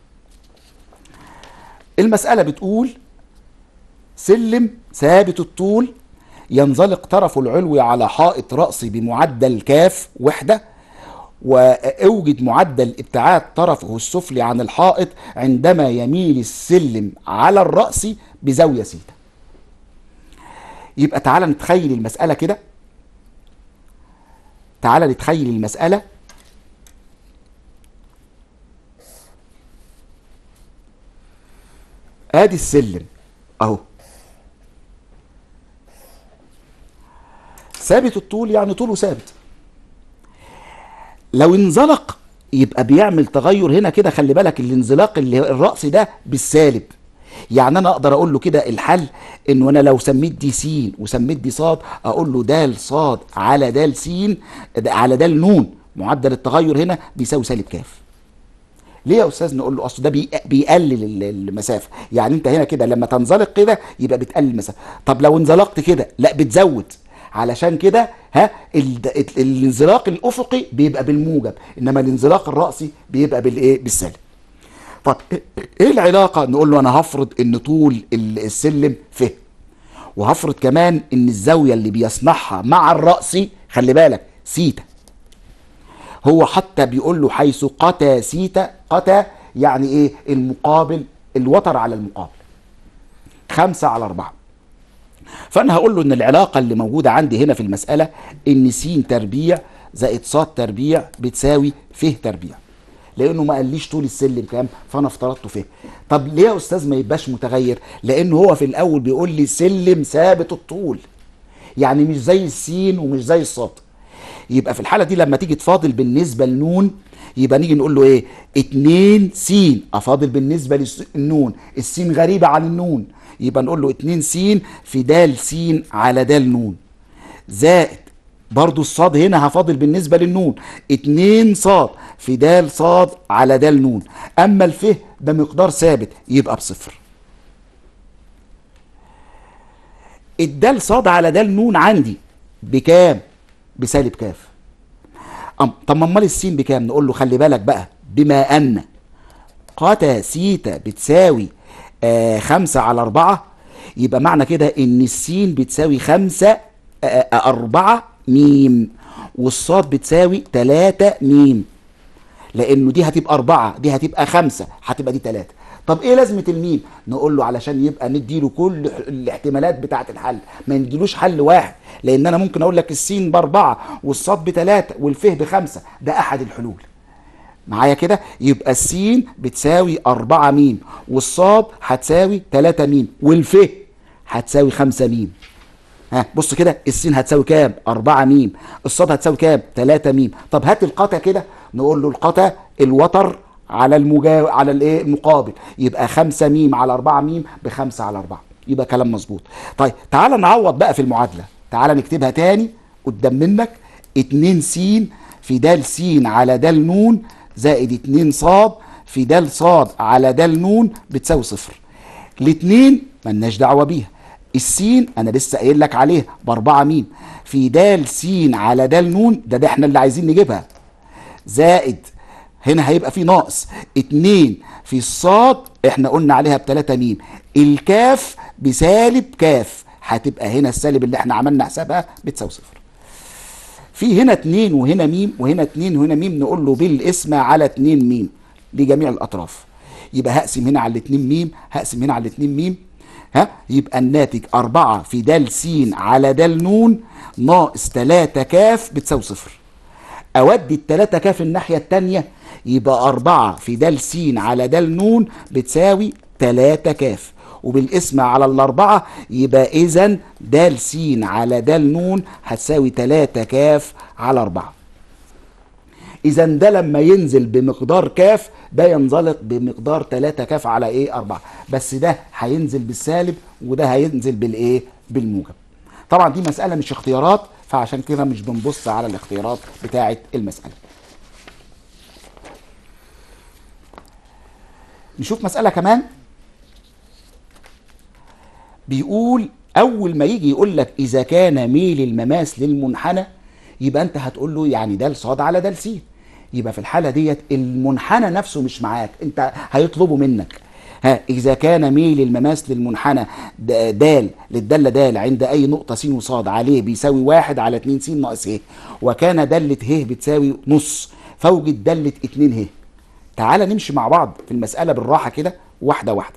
المسألة بتقول سلم ثابت الطول ينزلق طرفه العلوي على حائط رأسي بمعدل كاف وحدة واوجد معدل ابتعاد طرفه السفلي عن الحائط عندما يميل السلم على الرأس بزاوية سيتا يبقى تعالى نتخيل المسألة كده تعالى نتخيل المسألة ادي السلم اهو ثابت الطول يعني طوله ثابت لو انزلق يبقى بيعمل تغير هنا كده خلي بالك الانزلاق اللي الرأس ده بالسالب يعني انا اقدر اقول له كده الحل انه انا لو سميت دي س وسميت دي صاد اقول له د صاد على د س على د نون معدل التغير هنا بيساوي سالب كاف ليه يا استاذ نقول له اصل ده بي- بيقلل ال- المسافه يعني انت هنا كده لما تنزلق كده يبقى بتقلل المسافه طب لو انزلقت كده لا بتزود علشان كده ها ال- ال- الانزلاق الافقي بيبقى بالموجب انما الانزلاق الراسي بيبقى بالايه بالسالب طب ايه العلاقه نقول له انا هفرض ان طول ال- السلم ف وهفرض كمان ان الزاويه اللي بيصنعها مع الرأسي خلي بالك سيتا هو حتى بيقول له حيث قتا سيتا قتا يعني ايه المقابل الوتر على المقابل خمسة على أربعة فأنا هقول له إن العلاقة اللي موجودة عندي هنا في المسألة إن س تربيع زائد ص تربيع بتساوي ف تربيع لأنه ما قاليش طول السلم كام فأنا افترضته ف طب ليه يا أستاذ ما يبقاش متغير لأن هو في الأول بيقول لي سلم ثابت الطول يعني مش زي السين ومش زي الصاد يبقى في الحاله دي لما تيجي تفاضل بالنسبه لنون يبقى نيجي نقول له ايه 2 س افاضل بالنسبه للنون السين غريبه عن النون يبقى نقول له 2 س في د س على د نون زائد برضو الصاد هنا هفاضل بالنسبة للنون 2 صاد في د صاد على د نون أما الفه ده مقدار ثابت يبقى بصفر الدال صاد على دال نون عندي بكام بسالب كاف أم طب ما امال السين بكام نقول له خلي بالك بقى بما ان قاتا سيتا بتساوي آه خمسة على أربعة يبقى معنى كده إن السين بتساوي خمسة آه آه أربعة ميم والصاد بتساوي تلاتة ميم لانه دي هتبقى أربعة دي هتبقى خمسة هتبقى دي ثلاثة طب ايه لازمة الميم نقول له علشان يبقى نديله كل ح- الاحتمالات بتاعة الحل ما نديلوش حل واحد لان انا ممكن اقول لك السين باربعة والصاد بثلاثة والفه بخمسة ده احد الحلول معايا كده يبقى السين بتساوي أربعة ميم والصاد هتساوي تلاتة ميم والف هتساوي خمسة ميم ها بص كده السين هتساوي كام؟ أربعة ميم الصاد هتساوي كام؟ تلاتة ميم طب هات القطع كده نقول له القطع الوتر على المجا على الايه المقابل يبقى خمسة ميم على أربعة ميم بخمسة على أربعة يبقى كلام مظبوط طيب تعال نعوض بقى في المعادلة تعال نكتبها تاني قدام منك اتنين س في د س على د ن زائد اتنين صاد في د صاد على د ن بتساوي صفر الاتنين ملناش دعوه بيها السين انا لسه قايل لك عليها باربعه ميم في د س على د ن ده ده احنا اللي عايزين نجيبها زائد هنا هيبقى في ناقص اتنين في الصاد احنا قلنا عليها بتلاتة ميم الكاف بسالب كاف هتبقى هنا السالب اللي احنا عملنا حسابها بتساوي صفر في هنا اتنين وهنا ميم وهنا اتنين وهنا ميم نقول له بالاسم على اتنين ميم لجميع الاطراف يبقى هقسم هنا على الاتنين ميم هقسم هنا على الاتنين ميم ها يبقى الناتج أربعة في د س على د ن ناقص تلاتة كاف بتساوي صفر أودي التلاتة كاف الناحية التانية يبقى أربعة في د س على د ن بتساوي تلاتة كاف وبالقسمة على الأربعة يبقى إذا د س على د ن هتساوي تلاتة كاف على أربعة اذا ده لما ينزل بمقدار كاف ده ينزلق بمقدار 3 كاف على ايه 4 بس ده هينزل بالسالب وده هينزل بالايه بالموجب طبعا دي مساله مش اختيارات فعشان كده مش بنبص على الاختيارات بتاعه المساله نشوف مساله كمان بيقول اول ما يجي يقول لك اذا كان ميل المماس للمنحنى يبقى انت هتقول له يعني د صاد على د س يبقى في الحاله ديت المنحنى نفسه مش معاك انت هيطلبه منك ها اذا كان ميل المماس للمنحنى د د للداله د عند اي نقطه س وصاد عليه بيساوي واحد على 2 س ناقص ه وكان داله ه بتساوي نص فوجد داله 2 ه تعال نمشي مع بعض في المساله بالراحه كده واحده واحده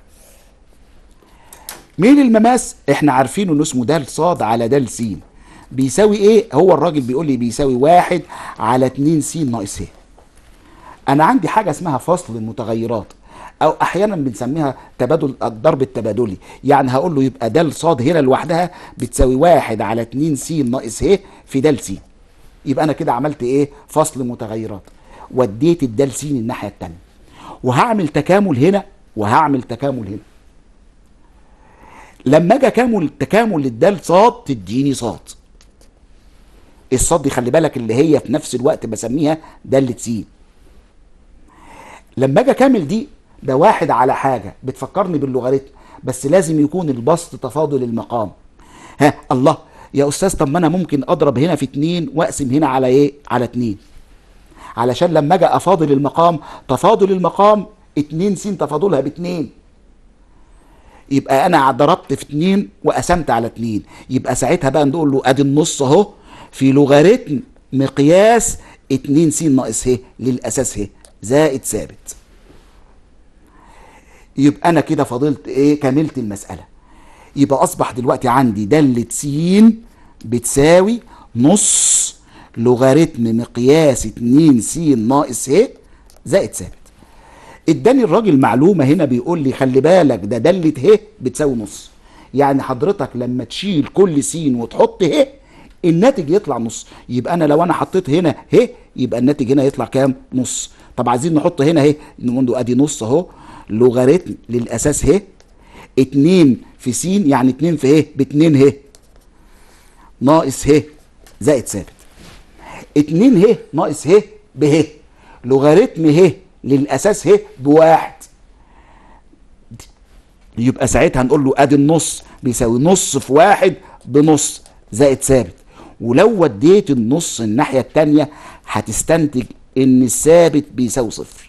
ميل المماس احنا عارفين انه اسمه د صاد على د س بيساوي ايه هو الراجل بيقول لي بيساوي واحد على 2 س ناقص ه انا عندي حاجه اسمها فصل المتغيرات او احيانا بنسميها تبادل الضرب التبادلي يعني هقول له يبقى د صاد هنا لوحدها بتساوي واحد على 2 س ناقص ه في د س يبقى انا كده عملت ايه فصل متغيرات وديت الدال س الناحيه الثانيه وهعمل تكامل هنا وهعمل تكامل هنا لما اجي اكامل تكامل للدال صاد تديني صاد الصاد دي خلي بالك اللي هي في نفس الوقت بسميها دالة س لما اجي اكامل دي ده واحد على حاجه بتفكرني باللوغاريتم بس لازم يكون البسط تفاضل المقام ها الله يا استاذ طب ما انا ممكن اضرب هنا في اتنين واقسم هنا على ايه على اتنين علشان لما اجي افاضل المقام تفاضل المقام اتنين س تفاضلها باتنين يبقى انا ضربت في اتنين وقسمت على اتنين يبقى ساعتها بقى نقول له ادي النص اهو في لوغاريتم مقياس اتنين س ناقص ه للاساس ه زائد ثابت يبقى انا كده فضلت ايه كملت المساله يبقى اصبح دلوقتي عندي داله س بتساوي نص لوغاريتم مقياس 2 س ناقص ه زائد ثابت اداني الراجل معلومه هنا بيقول لي خلي بالك ده داله ه بتساوي نص يعني حضرتك لما تشيل كل س وتحط ه الناتج يطلع نص يبقى انا لو انا حطيت هنا ه يبقى الناتج هنا يطلع كام نص طب عايزين نحط هنا ه نقول له ادي نص اهو لوغاريتم للاساس ه 2 في س يعني 2 في ه ب 2 ه ناقص ه زائد ثابت 2 ه ناقص ه ب ه لوغاريتم ه للاساس ه بواحد يبقى ساعتها هنقول له ادي النص بيساوي نص في واحد بنص زائد ثابت ولو وديت النص الناحية التانية هتستنتج ان الثابت بيساوي صفر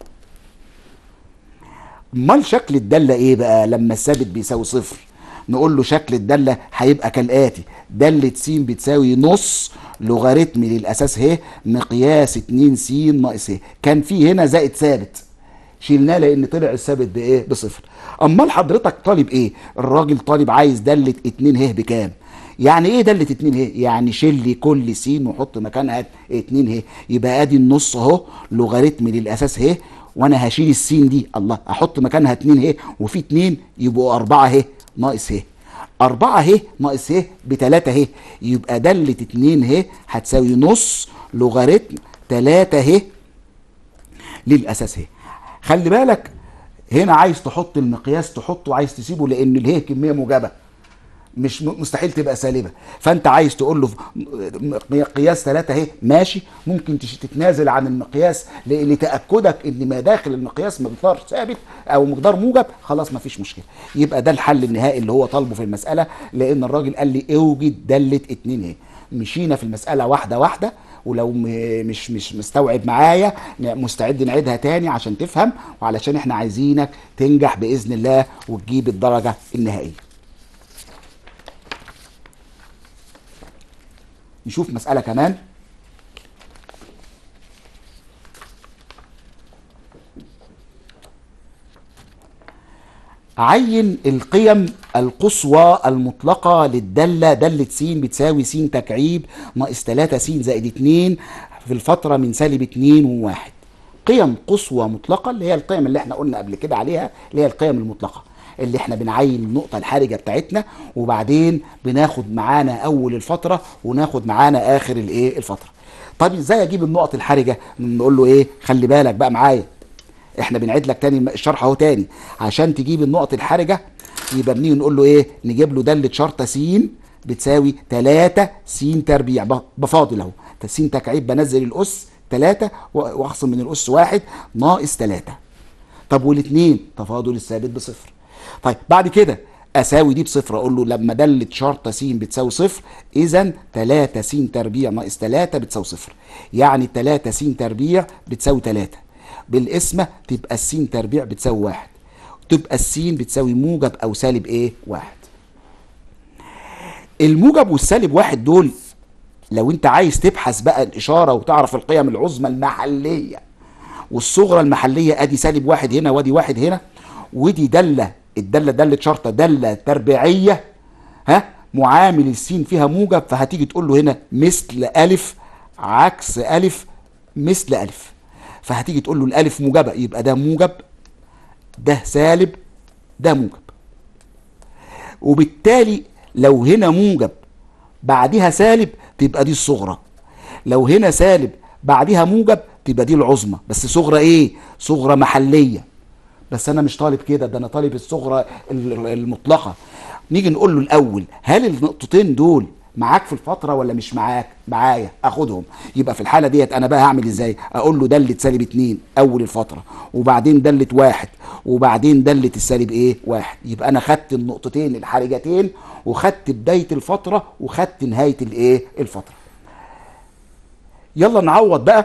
امال شكل الدالة ايه بقى لما الثابت بيساوي صفر نقول له شكل الدالة هيبقى كالآتي دالة س بتساوي نص لوغاريتم للاساس ه مقياس 2 س ناقص ه كان في هنا زائد ثابت شلناه لان طلع الثابت بايه بصفر امال حضرتك طالب ايه الراجل طالب عايز داله 2 ه بكام يعني ايه داله 2 ه يعني شيل لي كل س وحط مكانها 2 ه يبقى ادي النص اهو لوغاريتم للاساس ه وانا هشيل السين دي الله احط مكانها 2 ه وفي 2 يبقوا 4 ه ناقص ه 4 ه ناقص ه ب 3 ه يبقى داله 2 ه هتساوي نص لوغاريتم 3 ه للاساس ه خلي بالك هنا عايز تحط المقياس تحطه عايز تسيبه لان اله كميه موجبه مش م- مستحيل تبقى سالبه فانت عايز تقول له م- قياس 3 اهي ماشي ممكن تش- تتنازل عن المقياس ل- لتاكدك ان ما داخل المقياس مقدار ثابت او مقدار موجب خلاص ما فيش مشكله يبقى ده الحل النهائي اللي هو طالبه في المساله لان الراجل قال لي اوجد داله 2 اهي مشينا في المساله واحده واحده ولو م- مش مش مستوعب معايا ن- مستعد نعيدها تاني عشان تفهم وعلشان احنا عايزينك تنجح باذن الله وتجيب الدرجه النهائيه نشوف مسألة كمان عين القيم القصوى المطلقة للدالة دالة س بتساوي س تكعيب ناقص 3 س زائد 2 في الفترة من سالب 2 و1 قيم قصوى مطلقة اللي هي القيم اللي احنا قلنا قبل كده عليها اللي هي القيم المطلقة اللي احنا بنعين النقطة الحرجة بتاعتنا وبعدين بناخد معانا أول الفترة وناخد معانا آخر الإيه الفترة. طب ازاي اجيب النقط الحرجة؟ نقول له ايه؟ خلي بالك بقى معايا. احنا بنعيد لك تاني الشرح اهو تاني عشان تجيب النقط الحرجة يبقى بنيجي نقول له ايه؟ نجيب له دالة شرطة س بتساوي 3 س تربيع ب- بفاضل اهو س تكعيب بنزل الأس 3 واخصم من الأس واحد ناقص 3 طب والاثنين تفاضل الثابت بصفر طيب بعد كده اساوي دي بصفر اقول له لما دالة شرطة س بتساوي صفر اذا 3 س تربيع ناقص 3 بتساوي صفر يعني 3 س تربيع بتساوي 3 بالقسمة تبقى الس تربيع بتساوي واحد تبقى السين بتساوي موجب او سالب ايه واحد الموجب والسالب واحد دول لو انت عايز تبحث بقى الاشارة وتعرف القيم العظمى المحلية والصغرى المحلية ادي سالب واحد هنا وادي واحد هنا ودي دالة الدالة دالة شرطة دالة تربيعية ها معامل السين فيها موجب فهتيجي تقول له هنا مثل ألف عكس ألف مثل ألف فهتيجي تقول له الألف موجبة يبقى ده موجب ده سالب ده موجب وبالتالي لو هنا موجب بعدها سالب تبقى دي الصغرى لو هنا سالب بعدها موجب تبقى دي العظمى بس صغرى ايه صغرى محليه بس انا مش طالب كده ده انا طالب الصغرى ال- المطلقه نيجي نقول له الاول هل النقطتين دول معاك في الفتره ولا مش معاك معايا اخدهم يبقى في الحاله ديت انا بقى هعمل ازاي اقول له داله سالب اتنين اول الفتره وبعدين داله واحد وبعدين داله السالب ايه واحد يبقى انا خدت النقطتين الحرجتين وخدت بدايه الفتره وخدت نهايه الايه الفتره يلا نعوض بقى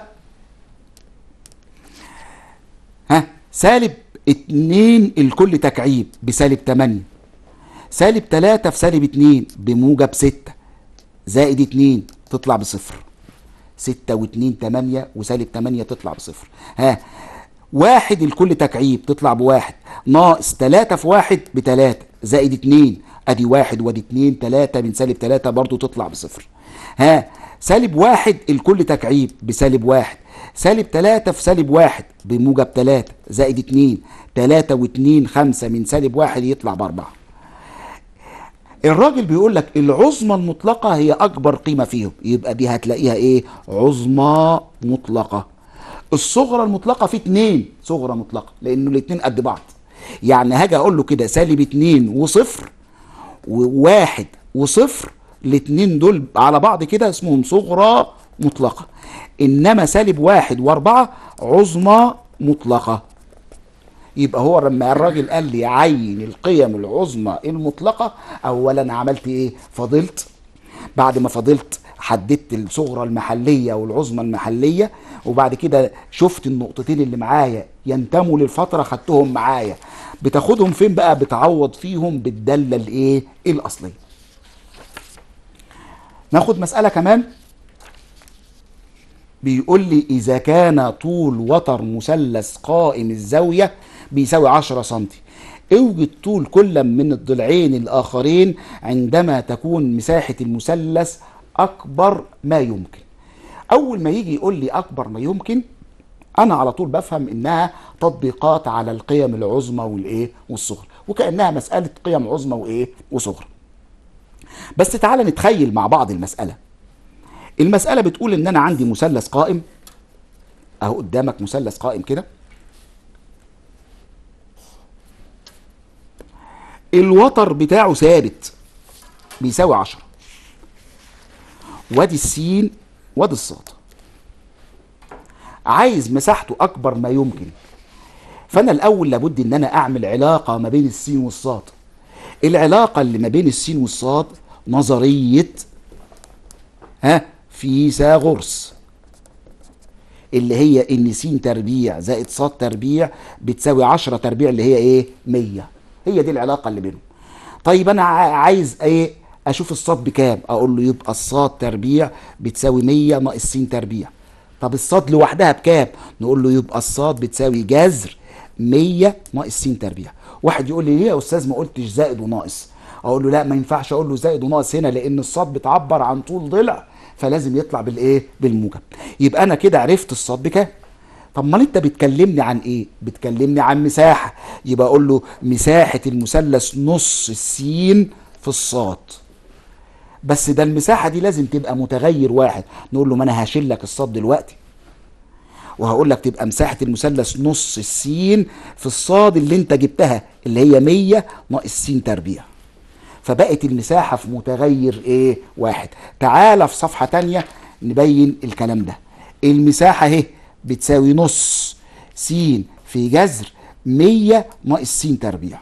ها سالب اتنين الكل تكعيب بسالب تمانية سالب تلاتة في سالب اتنين بموجب ستة زائد اتنين تطلع بصفر ستة واتنين تمانية وسالب تمانية تطلع بصفر ها واحد الكل تكعيب تطلع بواحد ناقص تلاتة في واحد بتلاتة زائد اتنين ادي واحد وادي اتنين تلاتة من سالب تلاتة برضو تطلع بصفر ها سالب واحد الكل تكعيب بسالب واحد سالب تلاتة في سالب واحد بموجب تلاتة زائد اتنين تلاتة واتنين خمسة من سالب واحد يطلع بأربعة الراجل بيقول لك العظمى المطلقة هي أكبر قيمة فيهم يبقى دي هتلاقيها إيه عظمى مطلقة الصغرى المطلقة في اتنين صغرى مطلقة لأنه الاتنين قد بعض يعني هاجي أقول له كده سالب اتنين وصفر وواحد وصفر الاتنين دول على بعض كده اسمهم صغرى مطلقة إنما سالب واحد وأربعة عظمى مطلقة يبقى هو لما الراجل قال لي عين القيم العظمى المطلقة أولا عملت إيه؟ فضلت بعد ما فضلت حددت الصغرى المحلية والعظمى المحلية وبعد كده شفت النقطتين اللي معايا ينتموا للفترة خدتهم معايا بتاخدهم فين بقى بتعوض فيهم بالدالة الايه الأصلية ناخد مسألة كمان بيقول لي إذا كان طول وتر مثلث قائم الزاوية بيساوي 10 سنتي اوجد طول كل من الضلعين الآخرين عندما تكون مساحة المثلث أكبر ما يمكن أول ما يجي يقول لي أكبر ما يمكن أنا على طول بفهم إنها تطبيقات على القيم العظمى والإيه والصغرى وكأنها مسألة قيم عظمى وإيه وصغرى بس تعالى نتخيل مع بعض المسألة المسألة بتقول إن أنا عندي مثلث قائم أهو قدامك مثلث قائم كده الوتر بتاعه ثابت بيساوي عشرة وادي السين وادي الصاد عايز مساحته أكبر ما يمكن فأنا الأول لابد إن أنا أعمل علاقة ما بين السين والصاد العلاقة اللي ما بين السين والصاد نظرية ها فيثاغورس اللي هي ان س تربيع زائد ص تربيع بتساوي 10 تربيع اللي هي ايه 100 هي دي العلاقه اللي بينهم طيب انا ع- عايز ايه اشوف الصاد بكام اقول له يبقى الصاد تربيع بتساوي 100 ناقص س تربيع طب الصاد لوحدها بكام نقول له يبقى الصاد بتساوي جذر 100 ناقص س تربيع واحد يقول لي ليه يا استاذ ما قلتش زائد وناقص اقول له لا ما ينفعش اقول له زائد وناقص هنا لان الصاد بتعبر عن طول ضلع فلازم يطلع بالايه بالموجب يبقى انا كده عرفت الصاد بكام طب ما انت بتكلمني عن ايه بتكلمني عن مساحه يبقى اقول له مساحه المثلث نص السين في الصاد بس ده المساحه دي لازم تبقى متغير واحد نقول له ما انا هشيل لك الصاد دلوقتي وهقول لك تبقى مساحه المثلث نص السين في الصاد اللي انت جبتها اللي هي 100 ناقص س تربيع فبقت المساحة في متغير ايه واحد تعالى في صفحة تانية نبين الكلام ده المساحة اهي بتساوي نص س في جذر 100 ناقص س تربيع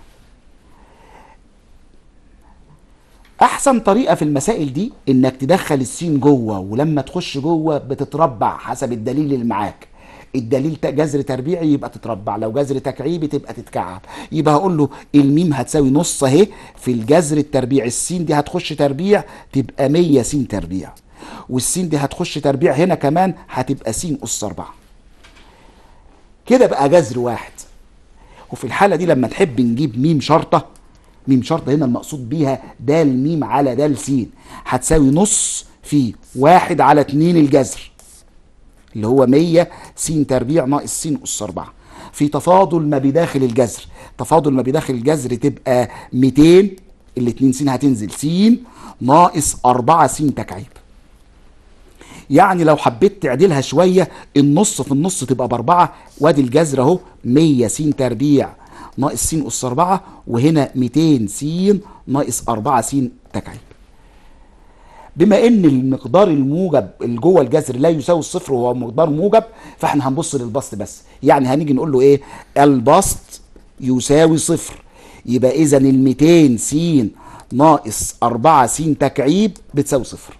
احسن طريقة في المسائل دي انك تدخل السين جوه ولما تخش جوه بتتربع حسب الدليل اللي معاك الدليل ت- جذر تربيعي يبقى تتربع لو جذر تكعيبي تبقى تتكعب يبقى هقول له الميم هتساوي نص اهي في الجذر التربيع السين دي هتخش تربيع تبقى 100 س تربيع والسين دي هتخش تربيع هنا كمان هتبقى س اس 4 كده بقى جذر واحد وفي الحالة دي لما نحب نجيب ميم شرطة ميم شرطة هنا المقصود بيها دال ميم على دال س هتساوي نص في واحد على اتنين الجذر اللي هو 100 س تربيع ناقص س أس 4 في تفاضل ما بداخل الجذر تفاضل ما بداخل الجذر تبقى 200 الاتنين س هتنزل س ناقص 4 س تكعيب يعني لو حبيت تعدلها شويه النص في النص تبقى باربعه وادي الجذر اهو 100 س تربيع ناقص س اس 4 وهنا 200 س ناقص 4 س تكعيب بما ان المقدار الموجب اللي جوه الجذر لا يساوي الصفر وهو مقدار موجب فاحنا هنبص للبسط بس يعني هنيجي نقول له ايه البسط يساوي صفر يبقى اذا ال 200 س ناقص 4 س تكعيب بتساوي صفر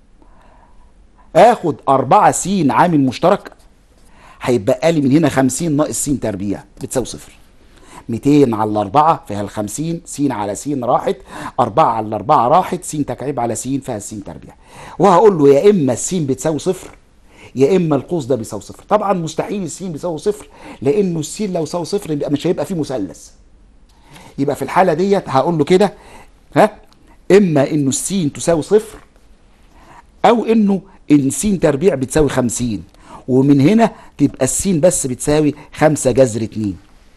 اخد 4 س عامل مشترك هيبقى لي من هنا 50 ناقص س تربيع بتساوي صفر 200 على الأربعة فيها ال 50 س على س راحت 4 على الأربعة راحت س تكعيب على س فيها س تربيع وهقول له يا إما الس بتساوي صفر يا إما القوس ده بيساوي صفر طبعا مستحيل الس بيساوي صفر لأنه الس لو ساوي صفر يبقى مش هيبقى فيه مثلث يبقى في الحالة ديت هقول له كده ها إما إنه الس تساوي صفر أو إنه إن س تربيع بتساوي 50 ومن هنا تبقى السين بس بتساوي 5 جذر 2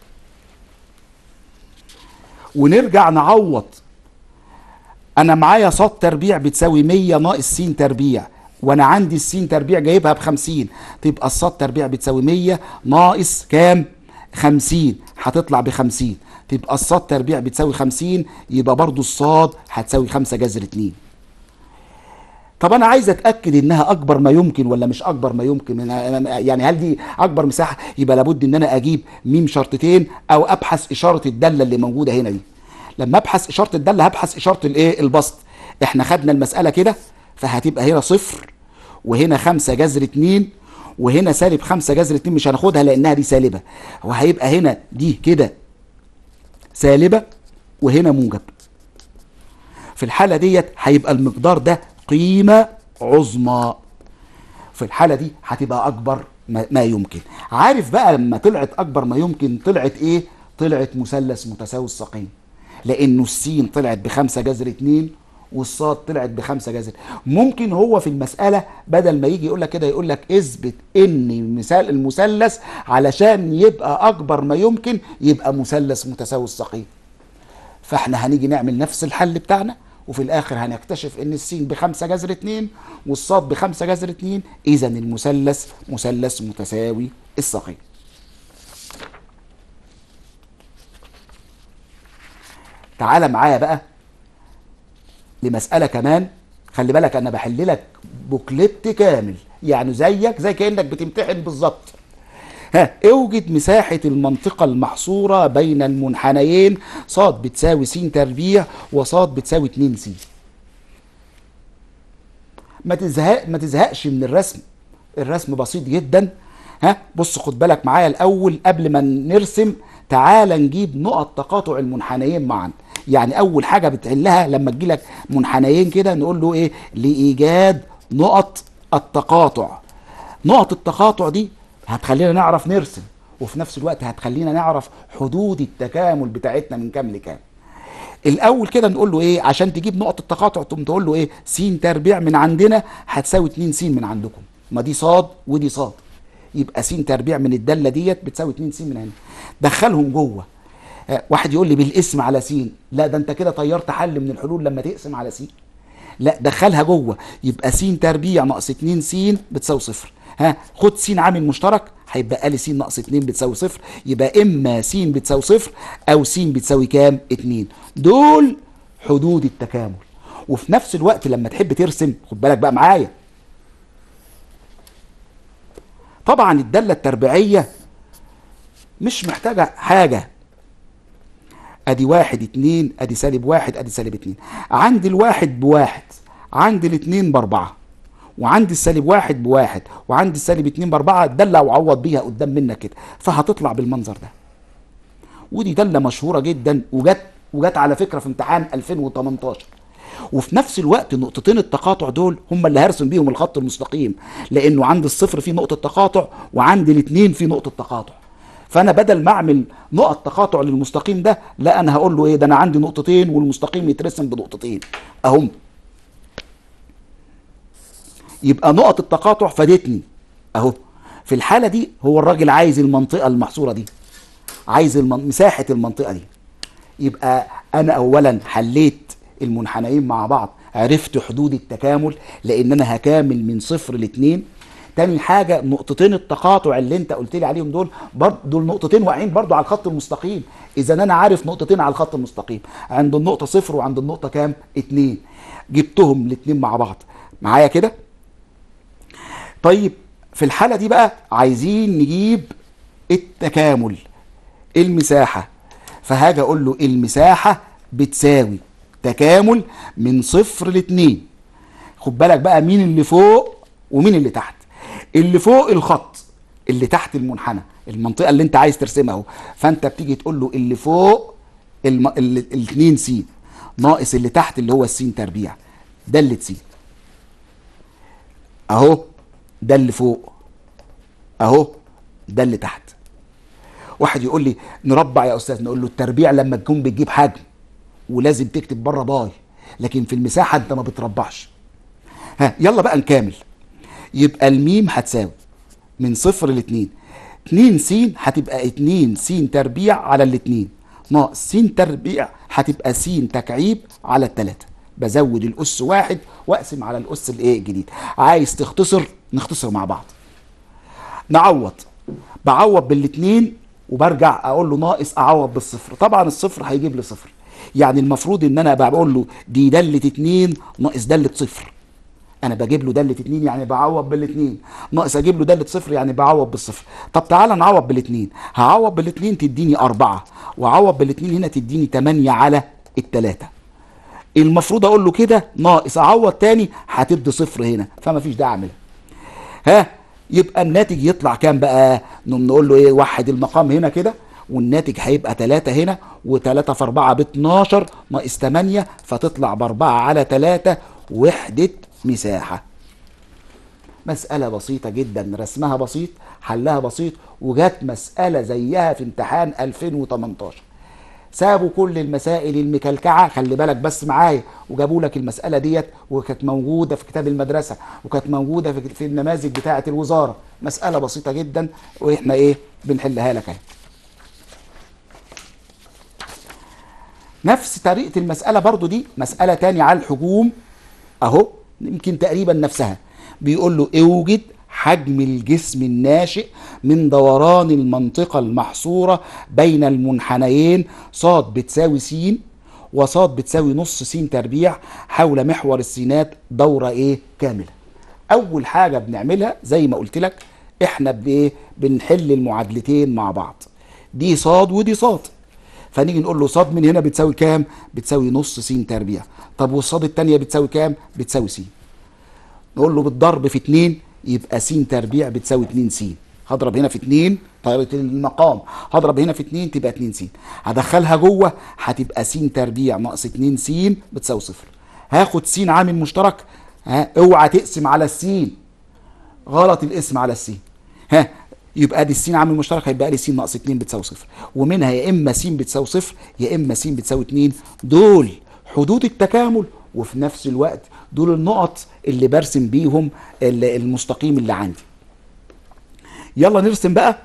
ونرجع نعوض انا معايا صاد تربيع بتساوي 100 ناقص س تربيع وانا عندي السين تربيع جايبها ب 50 تبقى الصاد تربيع بتساوي 100 ناقص كام 50 هتطلع ب 50 تبقى الصاد تربيع بتساوي 50 يبقى برضو الصاد هتساوي 5 جذر 2 طب انا عايز اتاكد انها اكبر ما يمكن ولا مش اكبر ما يمكن أنا- يعني هل دي اكبر مساحه يبقى لابد ان انا اجيب ميم شرطتين او ابحث اشاره الداله اللي موجوده هنا دي لما ابحث اشاره الداله هبحث اشاره الايه البسط احنا خدنا المساله كده فهتبقى هنا صفر وهنا خمسة جذر اتنين وهنا سالب خمسة جذر اتنين مش هناخدها لانها دي سالبه وهيبقى هنا دي كده سالبه وهنا موجب في الحالة ديت هيبقى المقدار ده قيمة عظمى في الحاله دي هتبقى اكبر ما ما يمكن عارف بقى لما طلعت اكبر ما يمكن طلعت ايه طلعت مثلث متساوي الساقين لانه السين طلعت بخمسة جذر اتنين والصاد طلعت بخمسة جذر ممكن هو في المسألة بدل ما يجي يقول لك كده يقول لك اثبت ان مثال المثلث علشان يبقى اكبر ما يمكن يبقى مثلث متساوي الساقين فاحنا هنيجي نعمل نفس الحل بتاعنا وفي الاخر هنكتشف ان السين بخمسة جذر اتنين والصاد بخمسة جذر اتنين اذا المثلث مثلث متساوي الساقين تعال معايا بقى لمسألة كمان خلي بالك انا بحل لك بوكليت كامل يعني زيك زي كأنك بتمتحن بالظبط ها اوجد مساحة المنطقة المحصورة بين المنحنيين صاد بتساوي س تربيع وصاد بتساوي 2 س ما تزهق ما تزهقش من الرسم الرسم بسيط جدا ها بص خد بالك معايا الاول قبل ما نرسم تعال نجيب نقط تقاطع المنحنيين معا يعني اول حاجه بتحلها لما تجيلك منحنيين كده نقول له ايه لايجاد نقط التقاطع نقط التقاطع دي هتخلينا نعرف نرسم وفي نفس الوقت هتخلينا نعرف حدود التكامل بتاعتنا من كام لكام الاول كده نقول له ايه عشان تجيب نقط التقاطع تقوم تقول له ايه س تربيع من عندنا هتساوي 2 س من عندكم ما دي صاد ودي صاد يبقى س تربيع من الداله ديت بتساوي 2 س من هنا دخلهم جوه آه، واحد يقول لي بالاسم على س لا ده انت كده طيرت حل من الحلول لما تقسم على س لا دخلها جوه يبقى س تربيع ناقص 2 س بتساوي صفر ها خد س عامل مشترك هيبقى لي س ناقص 2 بتساوي صفر يبقى اما س بتساوي صفر او س بتساوي كام 2 دول حدود التكامل وفي نفس الوقت لما تحب ترسم خد بالك بقى معايا طبعا الدالة التربيعية مش محتاجة حاجة ادي واحد اتنين ادي سالب واحد ادي سالب اتنين عندي الواحد بواحد عندي الاتنين باربعة وعندي السالب واحد بواحد وعندي السالب اتنين باربعة الدالة وعوض بيها قدام منك كده فهتطلع بالمنظر ده ودي دالة مشهورة جدا وجت وجت على فكرة في امتحان 2018 وفي نفس الوقت نقطتين التقاطع دول هم اللي هرسم بيهم الخط المستقيم لانه عند الصفر في نقطة تقاطع وعند الاثنين في نقطة تقاطع فانا بدل ما اعمل نقط تقاطع للمستقيم ده لا انا هقول له ايه ده انا عندي نقطتين والمستقيم يترسم بنقطتين اهم يبقى نقط التقاطع فادتني اهو في الحالة دي هو الراجل عايز المنطقة المحصورة دي عايز المن... مساحة المنطقة دي يبقى انا اولا حليت المنحنيين مع بعض عرفت حدود التكامل لان انا هكامل من صفر لاتنين تاني حاجة نقطتين التقاطع اللي انت قلت لي عليهم دول برضه دول نقطتين واقعين برضه على الخط المستقيم اذا انا عارف نقطتين على الخط المستقيم عند النقطة صفر وعند النقطة كام اتنين جبتهم الاتنين مع بعض معايا كده طيب في الحالة دي بقى عايزين نجيب التكامل المساحة فهاجي اقول له المساحة بتساوي تكامل من صفر لاتنين خد بالك بقى مين اللي فوق ومين اللي تحت اللي فوق الخط اللي تحت المنحنى المنطقة اللي انت عايز ترسمها اهو فانت بتيجي تقول له اللي فوق الم... ال... الاتنين س ناقص اللي تحت اللي هو السين تربيع ده اللي س اهو ده اللي فوق اهو ده اللي تحت واحد يقول لي نربع يا استاذ نقول له التربيع لما تكون بتجيب حجم ولازم تكتب بره باي لكن في المساحه انت ما بتربعش ها يلا بقى نكامل يبقى الميم هتساوي من صفر لاتنين 2 س هتبقى 2 س تربيع على الاتنين ناقص س تربيع هتبقى س تكعيب على التلاتة بزود الأس واحد وأقسم على الأس الإيه الجديد عايز تختصر نختصر مع بعض نعوض بعوض بالاتنين وبرجع اقول له ناقص اعوض بالصفر طبعا الصفر هيجيب لي صفر يعني المفروض ان انا بقول له دي دالة اتنين ناقص دالة صفر انا بجيب له دالة اتنين يعني بعوض بالاتنين ناقص اجيب له دالة صفر يعني بعوض بالصفر طب تعالى نعوض بالاتنين هعوض بالاتنين تديني اربعة واعوض بالاتنين هنا تديني تمانية على التلاتة المفروض اقول له كده ناقص اعوض تاني هتدي صفر هنا فما فيش داعي اعملها ها يبقى الناتج يطلع كام بقى نقوم نقول له ايه وحد المقام هنا كده والناتج هيبقى 3 هنا و3 في 4 ب 12 ناقص 8 فتطلع ب 4 على 3 وحدة مساحة مسألة بسيطة جدا رسمها بسيط حلها بسيط وجات مسألة زيها في امتحان 2018 سابوا كل المسائل المكلكعة خلي بالك بس معايا وجابوا لك المسألة ديت وكانت موجودة في كتاب المدرسة وكانت موجودة في, في النماذج بتاعة الوزارة مسألة بسيطة جدا واحنا ايه بنحلها لك اهي نفس طريقة المسألة برضو دي مسألة تانية على الحجوم اهو يمكن تقريبا نفسها بيقول له اوجد حجم الجسم الناشئ من دوران المنطقة المحصورة بين المنحنيين ص بتساوي س وص بتساوي نص س تربيع حول محور السينات دورة ايه كاملة اول حاجة بنعملها زي ما قلت لك احنا بايه بنحل المعادلتين مع بعض دي ص ودي ص فنيجي نقول له ص من هنا بتساوي كام بتساوي نص س تربيع طب والصاد التانية بتساوي كام بتساوي س نقول له بالضرب في 2 يبقى س تربيع بتساوي 2 س هضرب هنا في 2 طريقه المقام هضرب هنا في 2 تبقى 2 س هدخلها جوه هتبقى س تربيع ناقص 2 س بتساوي صفر هاخد س عامل مشترك ها اوعى تقسم على السين غلط الاسم على السين ها يبقى دي السين عامل مشترك هيبقى لي س ناقص 2 بتساوي صفر ومنها يا اما س بتساوي صفر يا اما س بتساوي 2 دول حدود التكامل وفي نفس الوقت دول النقط اللي برسم بيهم ال- المستقيم اللي عندي يلا نرسم بقى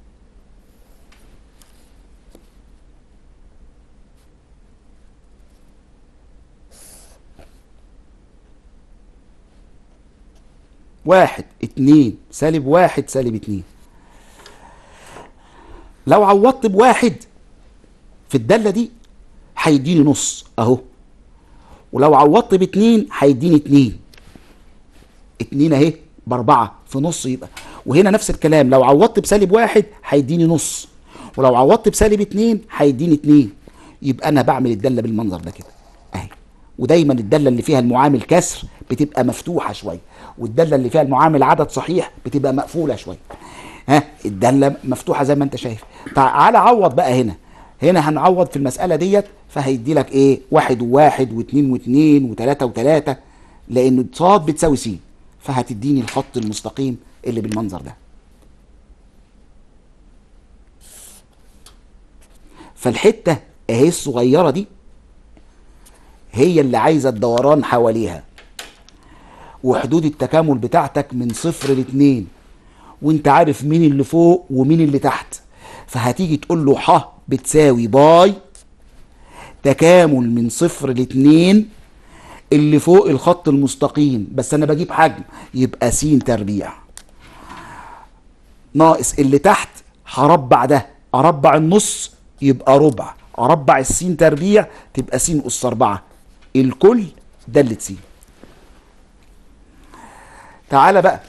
واحد اتنين سالب واحد سالب اتنين لو عوضت بواحد في الدالة دي هيديني نص اهو ولو عوضت باتنين هيديني اتنين اتنين اهي باربعة في نص يبقى وهنا نفس الكلام لو عوضت بسالب واحد هيديني نص ولو عوضت بسالب اتنين هيديني اتنين يبقى انا بعمل الدالة بالمنظر ده كده اهي ودايما الدالة اللي فيها المعامل كسر بتبقى مفتوحة شوية والدالة اللي فيها المعامل عدد صحيح بتبقى مقفولة شوية ها الدالة مفتوحة زي ما انت شايف تعالى عوض بقى هنا هنا هنعوض في المسألة ديت فهيدي لك ايه واحد وواحد واثنين واثنين وثلاثة وثلاثة لان صاد بتساوي س فهتديني الخط المستقيم اللي بالمنظر ده فالحتة اهي الصغيرة دي هي اللي عايزة الدوران حواليها وحدود التكامل بتاعتك من صفر لاتنين وانت عارف مين اللي فوق ومين اللي تحت فهتيجي تقول له ح بتساوي باي تكامل من صفر لاتنين اللي فوق الخط المستقيم بس انا بجيب حجم يبقى س تربيع ناقص اللي تحت هربع ده اربع النص يبقى ربع اربع السين تربيع تبقى س اس اربعة الكل دالة س تعالى بقى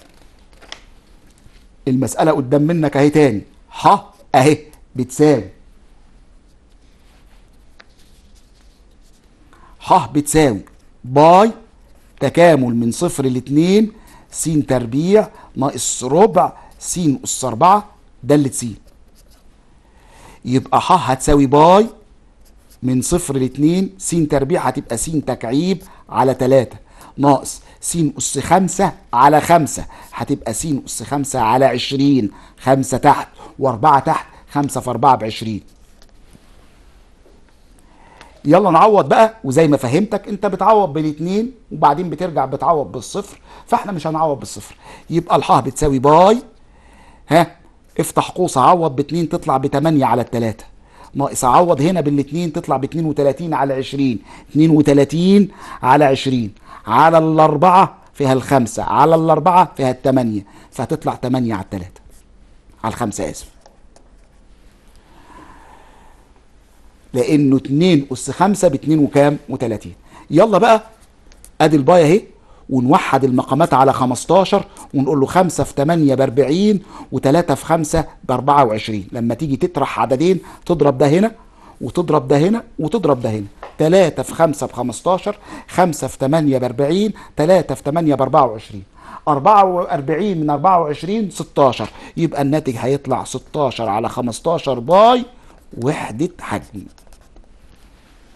المسألة قدام منك اهي تاني ح اهي بتساوي ح بتساوي باي تكامل من صفر لاتنين س تربيع ناقص ربع س أس أربعة دالة س يبقى ح هتساوي باي من صفر لاتنين س تربيع هتبقى س تكعيب على تلاتة ناقص س أس خمسة على خمسة هتبقى س أس خمسة على عشرين خمسة تحت وأربعة تحت خمسة في أربعة بعشرين يلا نعوض بقى وزي ما فهمتك انت بتعوض بالاتنين وبعدين بترجع بتعوض بالصفر فاحنا مش هنعوض بالصفر يبقى الحاء بتساوي باي ها افتح قوس اعوض باتنين تطلع بتمانية على التلاتة ناقص اعوض هنا بالاتنين تطلع باتنين وتلاتين على عشرين اتنين وتلاتين على عشرين على الاربعة فيها الخمسة على الاربعة فيها التمانية فهتطلع تمانية على التلاتة على الخمسة اسف لانه 2 اس 5 ب 2 وكام و30 يلا بقى ادي الباي اهي ونوحد المقامات على 15 ونقول له 5 في 8 ب 40 و3 في 5 ب 24 لما تيجي تطرح عددين تضرب ده هنا وتضرب ده هنا وتضرب ده هنا 3 في 5 ب 15 5 في 8 ب 40 3 في 8 ب 24 44 من 24 16 يبقى الناتج هيطلع 16 على 15 باي وحدة حجم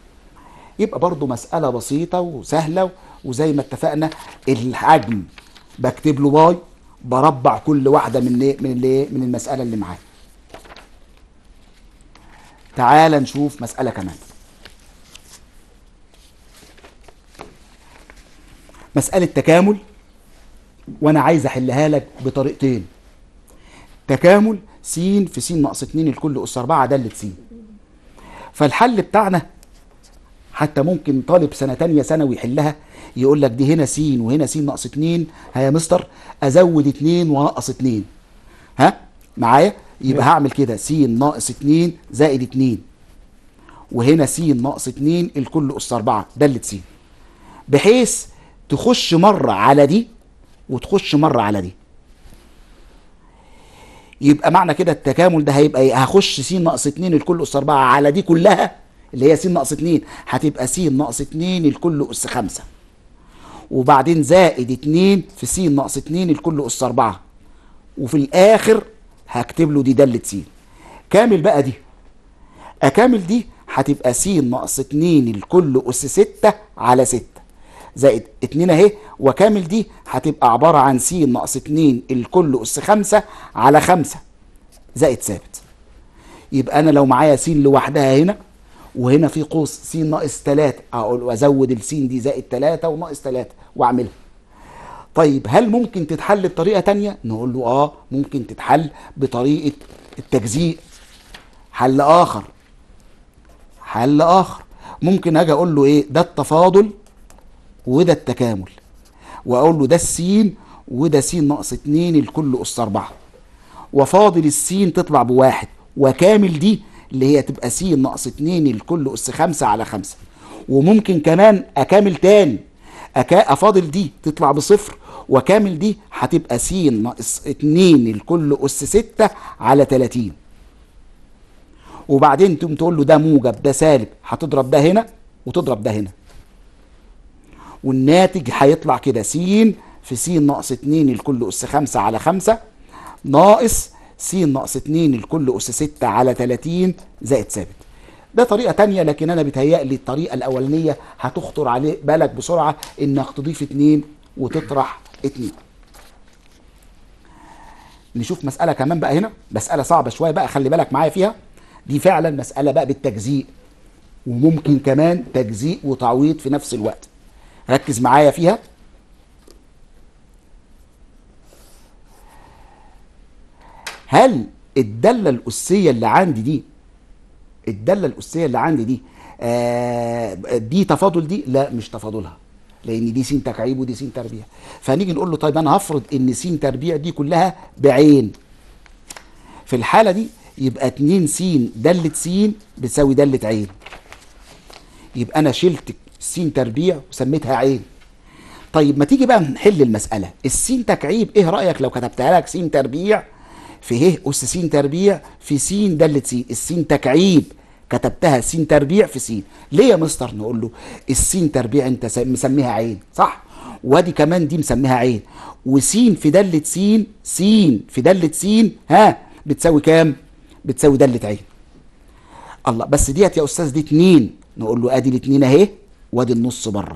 يبقى برضو مسألة بسيطة وسهلة وزي ما اتفقنا الحجم بكتب له باي بربع كل واحده من ايه من الايه من المساله اللي معايا تعال نشوف مساله كمان مساله تكامل وانا عايز احلها لك بطريقتين تكامل س في س ناقص 2 الكل اس 4 دالة س فالحل بتاعنا حتى ممكن طالب سنه تانية ثانوي يحلها يقول لك دي هنا س وهنا س ناقص 2 ها يا مستر ازود 2 وانقص 2 ها معايا يبقى هعمل كده س ناقص 2 زائد 2 وهنا س ناقص 2 الكل اس 4 دالة س بحيث تخش مره على دي وتخش مره على دي يبقى معنى كده التكامل ده هيبقى ايه هخش س ناقص 2 الكل اس 4 على دي كلها اللي هي س ناقص 2 هتبقى س ناقص 2 الكل اس 5 وبعدين زائد 2 في س ناقص 2 الكل اس 4 وفي الاخر هكتب له دي داله س كامل بقى دي اكامل دي هتبقى س ناقص 2 الكل اس 6 على 6 زائد 2 اهي وكامل دي هتبقى عباره عن س ناقص 2 الكل اس 5 على 5 زائد ثابت يبقى انا لو معايا س لوحدها هنا وهنا في قوس س ناقص 3 اقول وازود الس دي زائد 3 وناقص 3 واعملها طيب هل ممكن تتحل بطريقه تانية نقول له اه ممكن تتحل بطريقه التجزيء حل اخر حل اخر ممكن اجي اقول له ايه ده التفاضل وده التكامل واقول له ده السين وده س ناقص 2 الكل اس 4 وفاضل السين تطلع بواحد وكامل دي اللي هي تبقى س ناقص 2 الكل اس 5 على 5 وممكن كمان اكامل تاني أكا افاضل دي تطلع بصفر وكامل دي هتبقى س ناقص 2 الكل اس 6 على 30 وبعدين تقوم تقول له ده موجب ده سالب هتضرب ده هنا وتضرب ده هنا والناتج هيطلع كده س في س ناقص 2 الكل اس 5 على 5 ناقص س ناقص 2 الكل اس 6 على 30 زائد ثابت ده طريقة تانية لكن أنا بيتهيألي الطريقة الأولانية هتخطر عليه بالك بسرعة إنك تضيف 2 وتطرح 2 نشوف مسألة كمان بقى هنا مسألة صعبة شوية بقى خلي بالك معايا فيها دي فعلا مسألة بقى بالتجزيء وممكن كمان تجزيء وتعويض في نفس الوقت ركز معايا فيها هل الدالة الأسية اللي عندي دي الدالة الأسية اللي عندي دي آه دي تفاضل دي لا مش تفاضلها لأن دي س تكعيب ودي س تربيع فنيجي نقول له طيب أنا هفرض إن س تربيع دي كلها بعين في الحالة دي يبقى 2 س دالة س بتساوي دالة عين يبقى أنا شلت س تربيع وسميتها عين طيب ما تيجي بقى نحل المسألة السين تكعيب ايه رأيك لو كتبتها لك س تربيع في ه أس س تربيع في س دالة س السين تكعيب كتبتها س تربيع في س ليه يا مستر نقول له السين تربيع انت س- مسميها عين صح وادي كمان دي مسميها عين وس في دالة س س في دالة س ها بتساوي كام بتساوي دالة عين الله بس ديت يا استاذ دي اتنين نقول له ادي الاتنين اهي وادي النص بره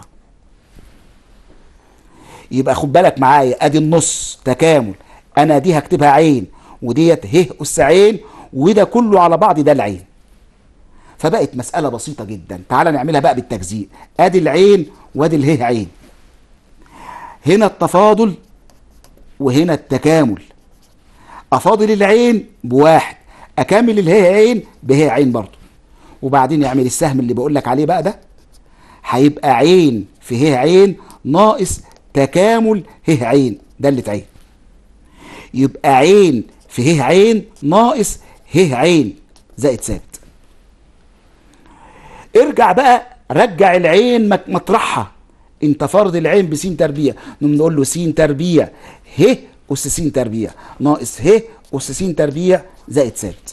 يبقى خد بالك معايا ادي النص تكامل انا دي هكتبها عين وديت ه اس عين وده كله على بعض ده العين فبقت مسألة بسيطة جدا تعال نعملها بقى بالتجزيء ادي العين وادي اله عين هنا التفاضل وهنا التكامل افاضل العين بواحد اكامل اله عين به عين برضه وبعدين يعمل السهم اللي بقول لك عليه بقى ده هيبقى عين في ه عين ناقص تكامل ه عين دالة عين يبقى عين في ه عين ناقص ه عين زائد ثابت ارجع بقى رجع العين مك- مطرحها انت فرض العين بس تربيع نقوم نقول له س تربيع ه اس س تربيع ناقص ه اس س تربيع زائد ثابت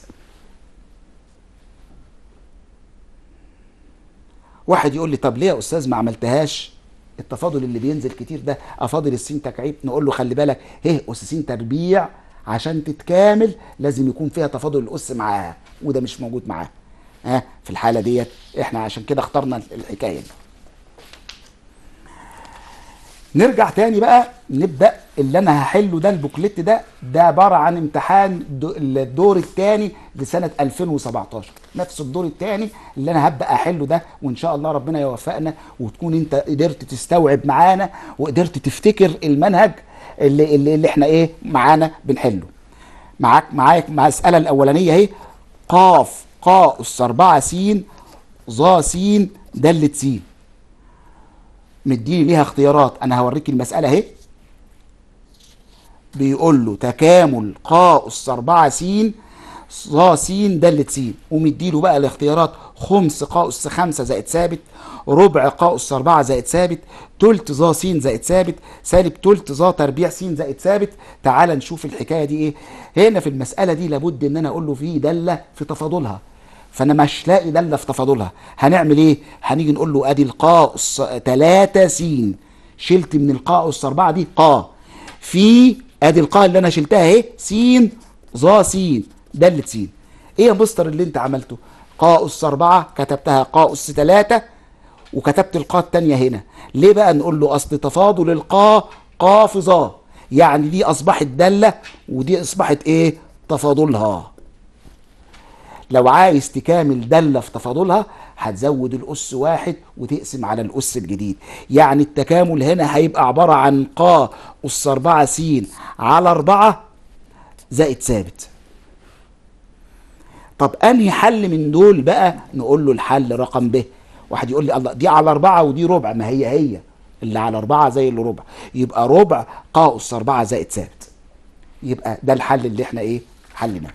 واحد يقول لي طب ليه يا استاذ ما عملتهاش التفاضل اللي بينزل كتير ده افاضل السين تكعيب نقول له خلي بالك ه اس س تربيع عشان تتكامل لازم يكون فيها تفاضل الاس معاها وده مش موجود معاها ها في الحاله ديت احنا عشان كده اخترنا الحكايه دي نرجع تاني بقى نبدا اللي انا هحله ده البوكليت ده ده عباره عن امتحان دو- الدور الثاني لسنه 2017 نفس الدور الثاني اللي انا هبدا احله ده وان شاء الله ربنا يوفقنا وتكون انت قدرت تستوعب معانا وقدرت تفتكر المنهج اللي اللي, اللي احنا ايه معانا بنحله معاك معاك مع المساله الاولانيه اهي قاف قا اس 4 س ظا س دالة س مديني ليها اختيارات انا هوريك المساله اهي بيقول له تكامل ق اس 4 س ص س دالة س ومديله بقى الاختيارات خمس ق اس 5 زائد ثابت ربع ق اس 4 زائد ثابت تلت ظ س زائد ثابت سالب تلت ظ تربيع س زائد ثابت تعال نشوف الحكايه دي ايه هنا في المساله دي لابد ان انا اقول له في داله في تفاضلها فانا مش لاقي داله في تفاضلها هنعمل ايه هنيجي نقول له ادي القاء اس 3 س شلت من القاء اس 4 دي قا في ادي القاء اللي انا شلتها اهي س ظا س داله س ايه يا مستر اللي انت عملته قاء اس 4 كتبتها قاء اس 3 وكتبت القاء التانية هنا ليه بقى نقول له اصل تفاضل القاء قاف ظا يعني دي اصبحت داله ودي اصبحت ايه تفاضلها لو عايز تكامل دالة في تفاضلها هتزود الأس واحد وتقسم على الأس الجديد يعني التكامل هنا هيبقى عبارة عن قا أس 4 س على 4 زائد ثابت طب أنهي حل من دول بقى نقول له الحل رقم ب واحد يقول لي الله دي على 4 ودي ربع ما هي هي اللي على 4 زي اللي ربع يبقى ربع قا أس 4 زائد ثابت يبقى ده الحل اللي احنا ايه حلناه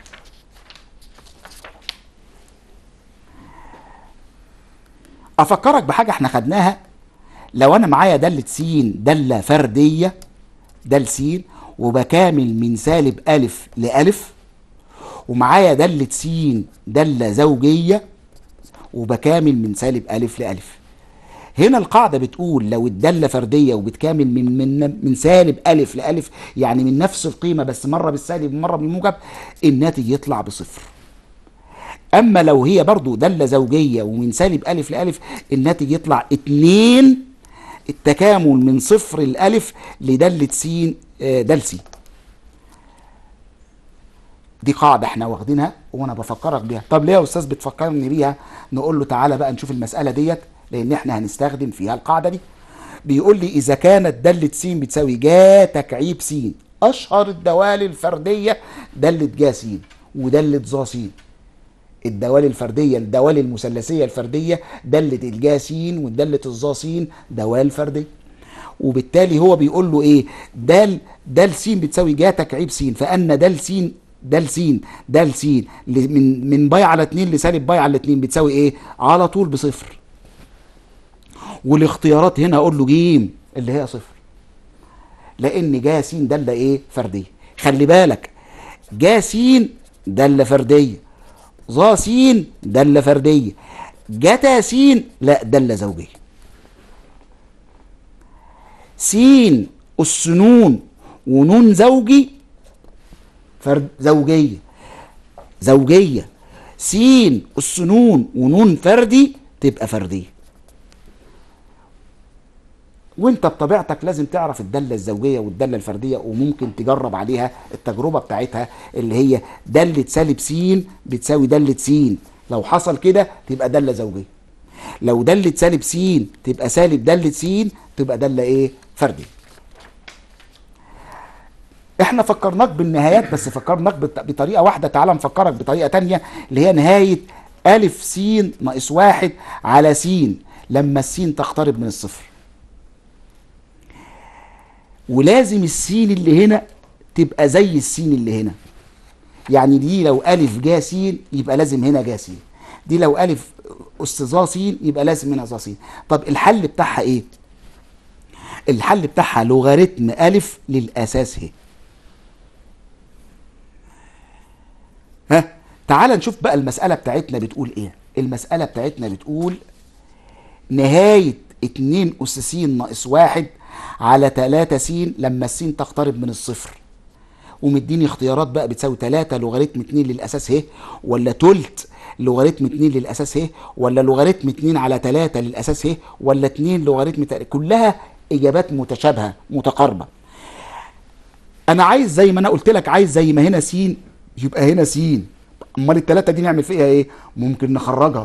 افكرك بحاجه احنا خدناها لو انا معايا داله س داله فرديه دال س وبكامل من سالب الف لالف ومعايا داله س داله زوجيه وبكامل من سالب الف لالف هنا القاعده بتقول لو الداله فرديه وبتكامل من من من سالب الف لالف يعني من نفس القيمه بس مره بالسالب ومره بالموجب الناتج يطلع بصفر اما لو هي برضو داله زوجيه ومن سالب الف لالف الناتج يطلع اتنين التكامل من صفر الالف لداله س آه، دال س دي قاعده احنا واخدينها وانا بفكرك بيها طب ليه يا استاذ بتفكرني بيها نقول له تعالى بقى نشوف المساله ديت لان احنا هنستخدم فيها القاعده دي بيقول لي اذا كانت داله س بتساوي جا تكعيب س اشهر الدوال الفرديه داله جا س وداله ظا س الدوال الفرديه الدوال المثلثيه الفرديه داله الجا س وداله الظا س دوال فرديه وبالتالي هو بيقول له ايه دال دال س بتساوي جا تكعيب س فان دال س دال س دال س ل- من من باي على 2 لسالب باي على 2 بتساوي ايه على طول بصفر والاختيارات هنا اقول له جيم اللي هي صفر لان جا س داله ايه فرديه خلي بالك جا س داله فرديه ظا س داله فرديه جتا س لا داله زوجيه س اس نون ونون زوجي فرد زوجيه زوجيه س اس نون ونون فردي تبقى فرديه وانت بطبيعتك لازم تعرف الداله الزوجيه والداله الفرديه وممكن تجرب عليها التجربه بتاعتها اللي هي داله سالب س بتساوي داله س لو حصل كده تبقى داله زوجيه لو داله سالب س تبقى سالب داله س تبقى داله ايه فرديه احنا فكرناك بالنهايات بس فكرناك بط- بطريقه واحده تعال نفكرك بطريقه تانية اللي هي نهايه الف س ناقص واحد على س لما السين تقترب من الصفر ولازم السين اللي هنا تبقى زي السين اللي هنا يعني دي لو ألف جا س يبقى لازم هنا جا س دي لو ألف أس ظا س يبقى لازم هنا ظا س طب الحل بتاعها إيه؟ الحل بتاعها لوغاريتم ألف للأساس ه ها تعال نشوف بقى المسألة بتاعتنا بتقول إيه؟ المسألة بتاعتنا بتقول نهاية 2 أس س ناقص واحد على 3 س لما الس تقترب من الصفر ومديني اختيارات بقى بتساوي 3 لوغاريتم 2 للاساس ه ولا تلت لوغاريتم 2 للاساس ه ولا لوغاريتم 2 على 3 للاساس ه ولا 2 لوغاريتم تل... كلها اجابات متشابهه متقاربه انا عايز زي ما انا قلت لك عايز زي ما هنا س يبقى هنا س امال الثلاثه دي نعمل فيها ايه ممكن نخرجها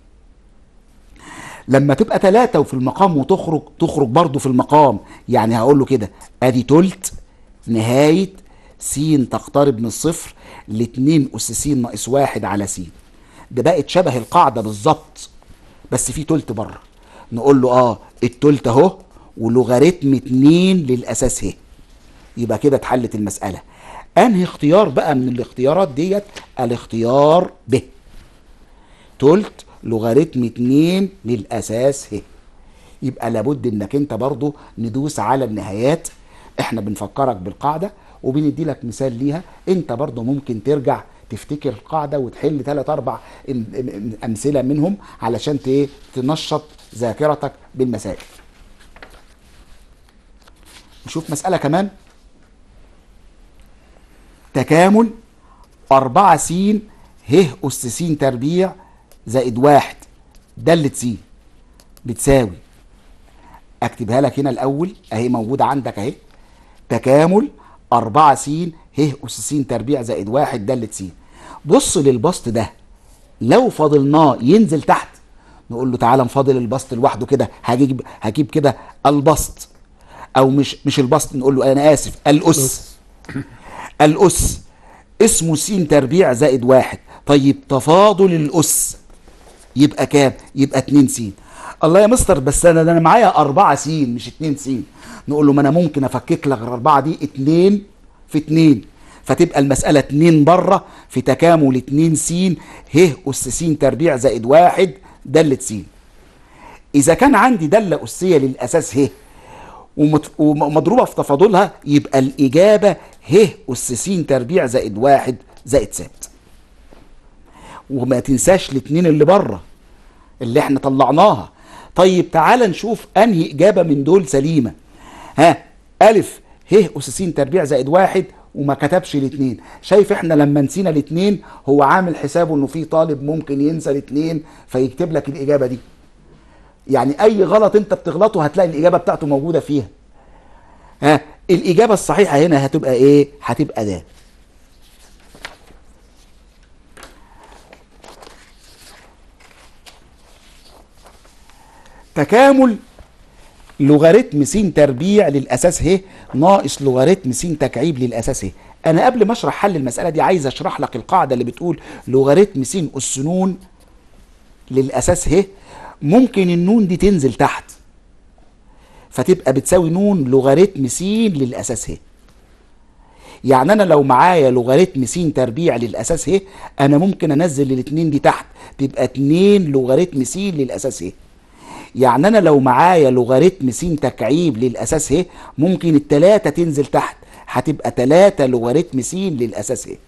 لما تبقى ثلاثة وفي المقام وتخرج تخرج برضه في المقام يعني هقول له كده ادي تلت نهاية س تقترب من الصفر لاتنين اس س ناقص واحد على س ده بقت شبه القاعدة بالظبط بس في تلت بره نقول له اه التلت اهو ولوغاريتم اتنين للاساس ه يبقى كده اتحلت المسألة انهي اختيار بقى من الاختيارات ديت الاختيار ب تلت لوغاريتم اتنين للاساس ه يبقى لابد انك انت برضو ندوس على النهايات احنا بنفكرك بالقاعدة وبندي لك مثال ليها انت برضو ممكن ترجع تفتكر القاعدة وتحل ثلاث اربع ام- ام- امثلة منهم علشان ت- ايه تنشط ذاكرتك بالمسائل نشوف مسألة كمان تكامل أربعة س ه أس س تربيع زائد واحد دالة س بتساوي أكتبها لك هنا الأول أهي موجودة عندك أهي تكامل أربعة س ه أس س تربيع زائد واحد دالة س بص للبسط ده لو فاضلناه ينزل تحت نقول له تعالى نفاضل البسط لوحده كده هجيب هجيب كده البسط او مش مش البسط نقول له انا اسف الاس الأس اسمه س تربيع زائد واحد طيب تفاضل الأس يبقى كام؟ يبقى 2 س الله يا مستر بس انا ده انا معايا 4 س مش 2 س نقول له ما انا ممكن افكك لك الاربعه دي 2 في 2 فتبقى المساله 2 بره في تكامل 2 س ه اس س تربيع زائد واحد داله س اذا كان عندي داله اسيه للاساس ه ومت- ومضروبه في تفاضلها يبقى الاجابه ه اس س تربيع زائد واحد زائد ثابت وما تنساش الاثنين اللي بره اللي احنا طلعناها طيب تعال نشوف انهي اجابه من دول سليمه ها الف ه اس س تربيع زائد واحد وما كتبش الاثنين شايف احنا لما نسينا الاثنين هو عامل حسابه انه في طالب ممكن ينسى الاثنين فيكتب لك الاجابه دي يعني اي غلط انت بتغلطه هتلاقي الاجابه بتاعته موجوده فيها ها الاجابه الصحيحه هنا هتبقى ايه هتبقى ده تكامل لوغاريتم س تربيع للاساس ه ناقص لوغاريتم س تكعيب للاساس ه انا قبل ما اشرح حل المساله دي عايز اشرح لك القاعده اللي بتقول لوغاريتم س اس ن للاساس ه ممكن النون دي تنزل تحت فتبقى بتساوي نون لوغاريتم س للاساس ه يعني انا لو معايا لوغاريتم س تربيع للاساس ه انا ممكن انزل الاثنين دي تحت تبقى 2 لوغاريتم س للاساس ه يعني انا لو معايا لوغاريتم س تكعيب للاساس ه ممكن التلاتة تنزل تحت هتبقى 3 لوغاريتم س للاساس ه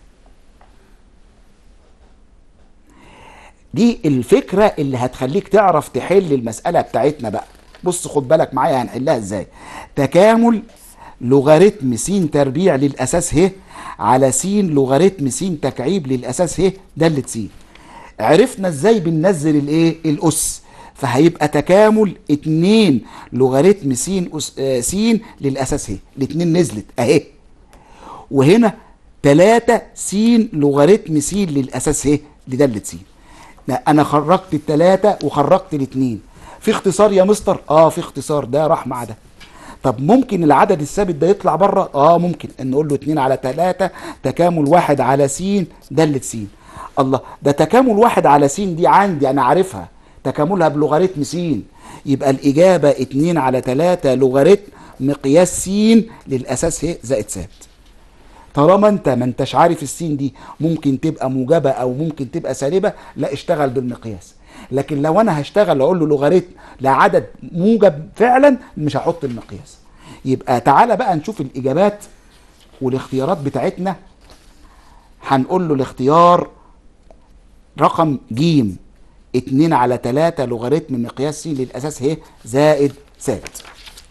دي الفكرة اللي هتخليك تعرف تحل المسألة بتاعتنا بقى بص خد بالك معايا هنحلها ازاي تكامل لوغاريتم س تربيع للأساس ه على س لوغاريتم س تكعيب للأساس ه دالة س عرفنا ازاي بننزل الايه الأس فهيبقى تكامل 2 لوغاريتم س أس آه س للأساس ه الاتنين نزلت اهي وهنا 3 س لوغاريتم س للأساس ه لدالة س لا انا خرجت التلاتة وخرجت الاتنين في اختصار يا مستر اه في اختصار ده راح مع ده طب ممكن العدد الثابت ده يطلع بره اه ممكن ان نقول له 2 على 3 تكامل واحد على س دالة س الله ده تكامل واحد على س دي عندي انا عارفها تكاملها بلوغاريتم س يبقى الاجابه 2 على 3 لوغاريتم مقياس س للاساس ه زائد ثابت طالما انت ما انتش عارف السين دي ممكن تبقى موجبه او ممكن تبقى سالبه لا اشتغل بالمقياس لكن لو انا هشتغل اقول له لوغاريتم لعدد موجب فعلا مش هحط المقياس يبقى تعالى بقى نشوف الاجابات والاختيارات بتاعتنا هنقول له الاختيار رقم ج 2 على 3 لوغاريتم مقياس س للاساس ه زائد ثابت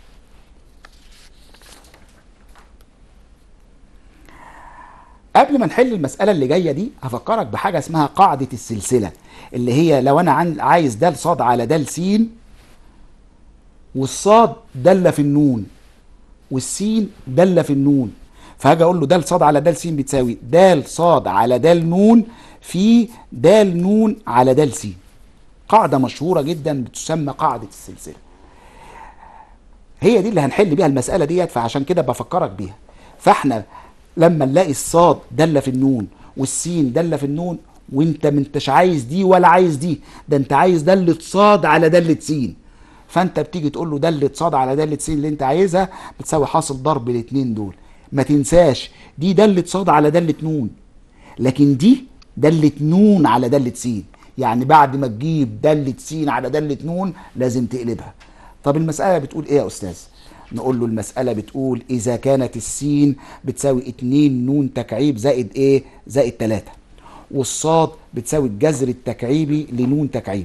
قبل ما نحل المسألة اللي جاية دي هفكرك بحاجة اسمها قاعدة السلسلة اللي هي لو أنا عن- عايز د ص على د س والصاد دالة في النون والسين دالة في النون فهاجي اقول له دال صاد على دال سين بتساوي دال صاد على دال نون في دال نون على دال سين قاعدة مشهورة جدا بتسمى قاعدة السلسلة هي دي اللي هنحل بيها المسألة ديت فعشان كده بفكرك بيها فاحنا لما نلاقي الصاد دالة في النون والسين دالة في النون وانت ما انتش عايز دي ولا عايز دي ده انت عايز دالة صاد على دالة سين فانت بتيجي تقول له دالة صاد على دالة سين اللي انت عايزها بتساوي حاصل ضرب الاتنين دول ما تنساش دي دالة صاد على دالة نون لكن دي دالة نون على دالة سين يعني بعد ما تجيب دالة سين على دالة نون لازم تقلبها طب المسألة بتقول ايه يا استاذ نقول له المسألة بتقول إذا كانت السين بتساوي 2 نون تكعيب زائد إيه؟ زائد 3 والصاد بتساوي الجذر التكعيبي لنون تكعيب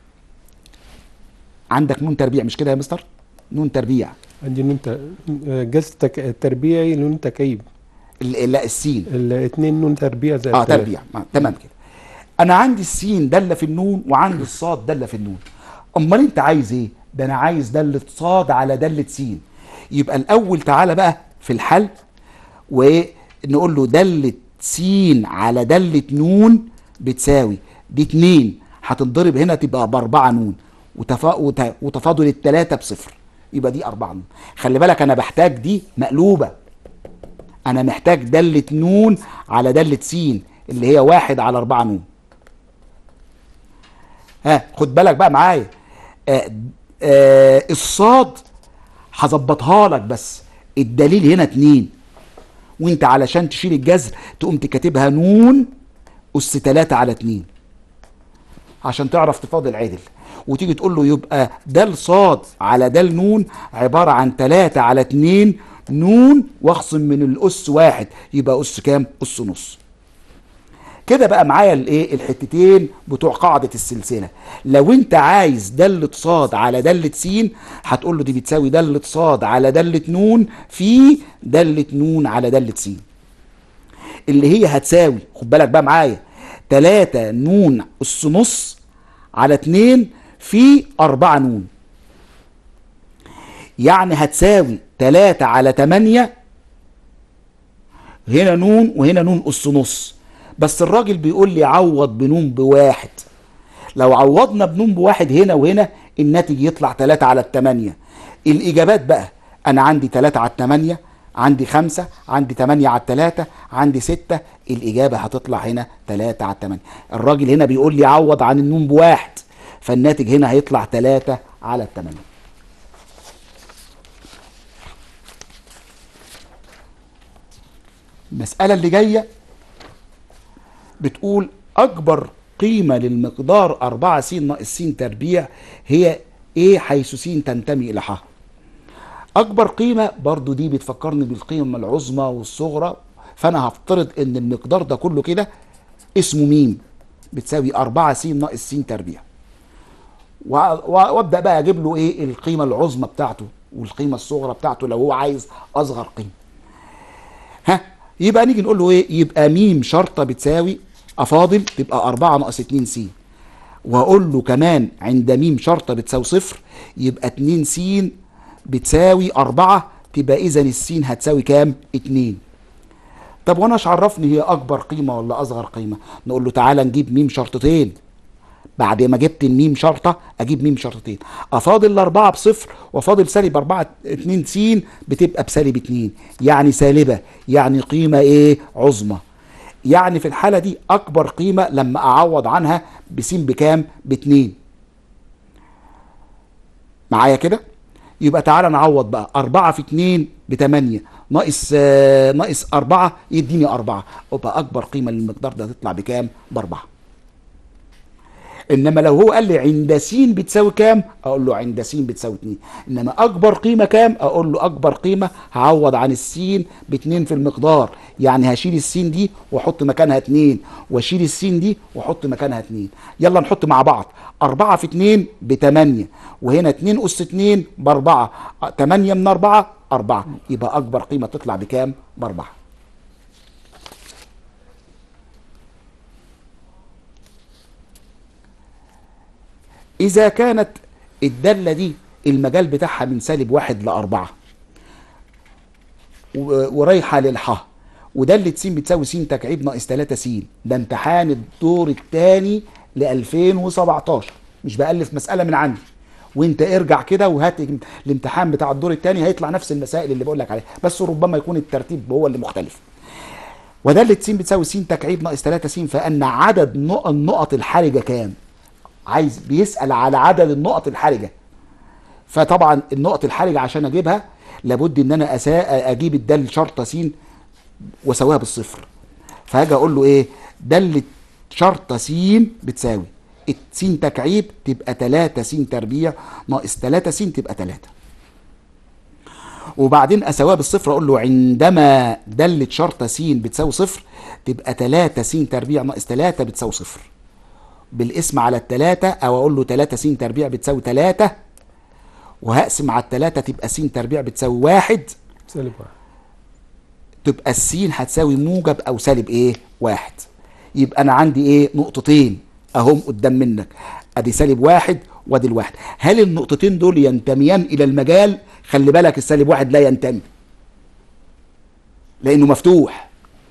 عندك نون تربيع مش كده يا مستر؟ نون تربيع عندي نون ت- جذر تك... تربيعي لنون تكعيب ال- لا السين الاثنين نون تربيع زي اه التلاتة. تربيع آه تمام كده انا عندي السين داله في النون وعندي الصاد داله في النون امال انت عايز ايه ده انا عايز داله صاد على داله سين يبقى الاول تعالى بقى في الحل ونقول له داله سين على داله نون بتساوي دي اتنين هتنضرب هنا تبقى باربعه نون وتفا... وت... وتفاضل التلاته بصفر يبقى دي اربعه نون خلي بالك انا بحتاج دي مقلوبه انا محتاج دالة نون على دالة سين اللي هي واحد على اربعة نون ها خد بالك بقى معايا آه آه الصاد هظبطها لك بس الدليل هنا اتنين وانت علشان تشيل الجذر تقوم تكاتبها نون اس تلاتة على اتنين عشان تعرف تفاضل عدل وتيجي تقول له يبقى دال صاد على دال نون عبارة عن تلاتة على اتنين نون واخصم من الأس واحد يبقى أس كام؟ أس نص كده بقى معايا الايه الحتتين بتوع قاعده السلسله لو انت عايز داله صاد على داله س هتقول له دي بتساوي داله صاد على داله نون في داله نون على داله س اللي هي هتساوي خد بالك بقى معايا 3 نون اس نص على 2 في 4 نون يعني هتساوي 3 على 8 هنا نون وهنا نون اس نص بس الراجل بيقول لي عوض بنون بواحد لو عوضنا بنون بواحد هنا وهنا الناتج يطلع 3 على التمانية الإجابات بقى أنا عندي 3 على التمانية عندي خمسة عندي تمانية على التلاتة عندي ستة الإجابة هتطلع هنا تلاتة على التمانية الراجل هنا بيقول لي عوض عن النون بواحد فالناتج هنا هيطلع تلاتة على التمانية المسألة اللي جاية بتقول أكبر قيمة للمقدار 4 س ناقص س تربيع هي إيه حيث س تنتمي إلى ح أكبر قيمة برضو دي بتفكرني بالقيمة العظمى والصغرى فأنا هفترض إن المقدار ده كله كده اسمه ميم بتساوي 4 س ناقص س تربيع و- و- وابدا بقى اجيب له ايه القيمه العظمى بتاعته والقيمه الصغرى بتاعته لو هو عايز اصغر قيمه ها يبقى نيجي نقول له ايه يبقى ميم شرطه بتساوي افاضل تبقى 4 ناقص 2 س واقول له كمان عند ميم شرطه بتساوي صفر يبقى 2 س بتساوي 4 تبقى اذا السين هتساوي كام 2 طب وانا ايش عرفني هي اكبر قيمه ولا اصغر قيمه نقول له تعالى نجيب ميم شرطتين بعد ما جبت الميم شرطه اجيب ميم شرطتين افاضل الاربعه بصفر وافاضل سالب 4 2 س بتبقى بسالب 2 يعني سالبه يعني قيمه ايه عظمى يعني في الحاله دي اكبر قيمه لما اعوض عنها بس بكام باتنين معايا كده يبقى تعالى نعوض بقى 4 في 2 ب 8 ناقص آه، ناقص 4 يديني 4 يبقى اكبر قيمه للمقدار ده تطلع بكام باربعه انما لو هو قال لي عند س بتساوي كام اقول له عند س بتساوي 2 انما اكبر قيمه كام اقول له اكبر قيمه هعوض عن السين باتنين في المقدار يعني هشيل السين دي واحط مكانها 2 واشيل السين دي واحط مكانها 2 يلا نحط مع بعض 4 في 2 ب 8 وهنا 2 اس 2 ب 4 8 من 4 4 يبقى اكبر قيمه تطلع بكام ب 4 إذا كانت الدالة دي المجال بتاعها من سالب واحد لأربعة و- ورايحة للحاء ودالة س بتساوي س تكعيب ناقص 3 س ده امتحان الدور الثاني ل 2017 مش بألف مسألة من عندي وانت ارجع كده وهات الامتحان بتاع الدور الثاني هيطلع نفس المسائل اللي بقول لك عليها بس ربما يكون الترتيب هو اللي مختلف ودالة س بتساوي س تكعيب ناقص 3 س فان عدد نق- النقط الحرجه كام عايز بيسال على عدد النقط الحرجه فطبعا النقط الحرجه عشان اجيبها لابد ان انا أسا اجيب الدال شرطه س واساويها بالصفر فهاجي اقول له ايه داله شرطه س بتساوي س تكعيب تبقى 3 س تربيع ناقص 3 س تبقى 3 وبعدين اساويها بالصفر اقول له عندما داله شرطه س بتساوي صفر تبقى 3 س تربيع ناقص 3 بتساوي صفر بالاسم على التلاتة او اقول له 3 س تربيع بتساوي 3 وهقسم على التلاتة تبقى س تربيع بتساوي واحد سالب واحد تبقى السين هتساوي موجب او سالب ايه واحد يبقى انا عندي ايه نقطتين اهم قدام منك ادي سالب واحد وادي الواحد هل النقطتين دول ينتميان الى المجال خلي بالك السالب واحد لا ينتمي لانه مفتوح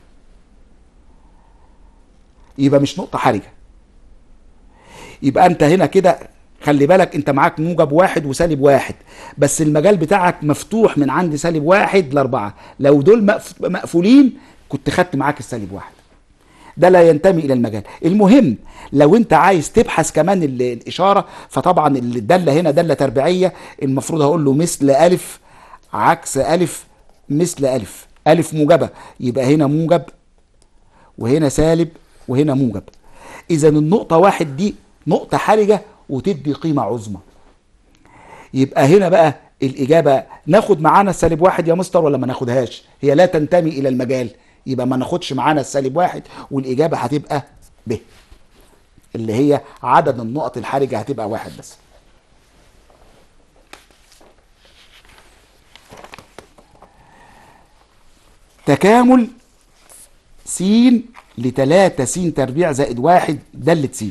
يبقى مش نقطة حرجة يبقى انت هنا كده خلي بالك انت معاك موجب واحد وسالب واحد بس المجال بتاعك مفتوح من عند سالب واحد لاربعة لو دول مقف- مقفولين كنت خدت معاك السالب واحد ده لا ينتمي الى المجال المهم لو انت عايز تبحث كمان ال- الاشاره فطبعا الداله هنا داله تربيعيه المفروض هقول له مثل الف عكس الف مثل الف الف موجبه يبقى هنا موجب وهنا سالب وهنا موجب اذا النقطه واحد دي نقطه حرجه وتدي قيمه عظمى يبقى هنا بقى الاجابه ناخد معانا السالب واحد يا مستر ولا ما ناخدهاش هي لا تنتمي الى المجال يبقى ما ناخدش معانا السالب واحد والاجابه هتبقى ب اللي هي عدد النقط الحرجه هتبقى واحد بس تكامل س لتلاتة س تربيع زائد واحد دالة س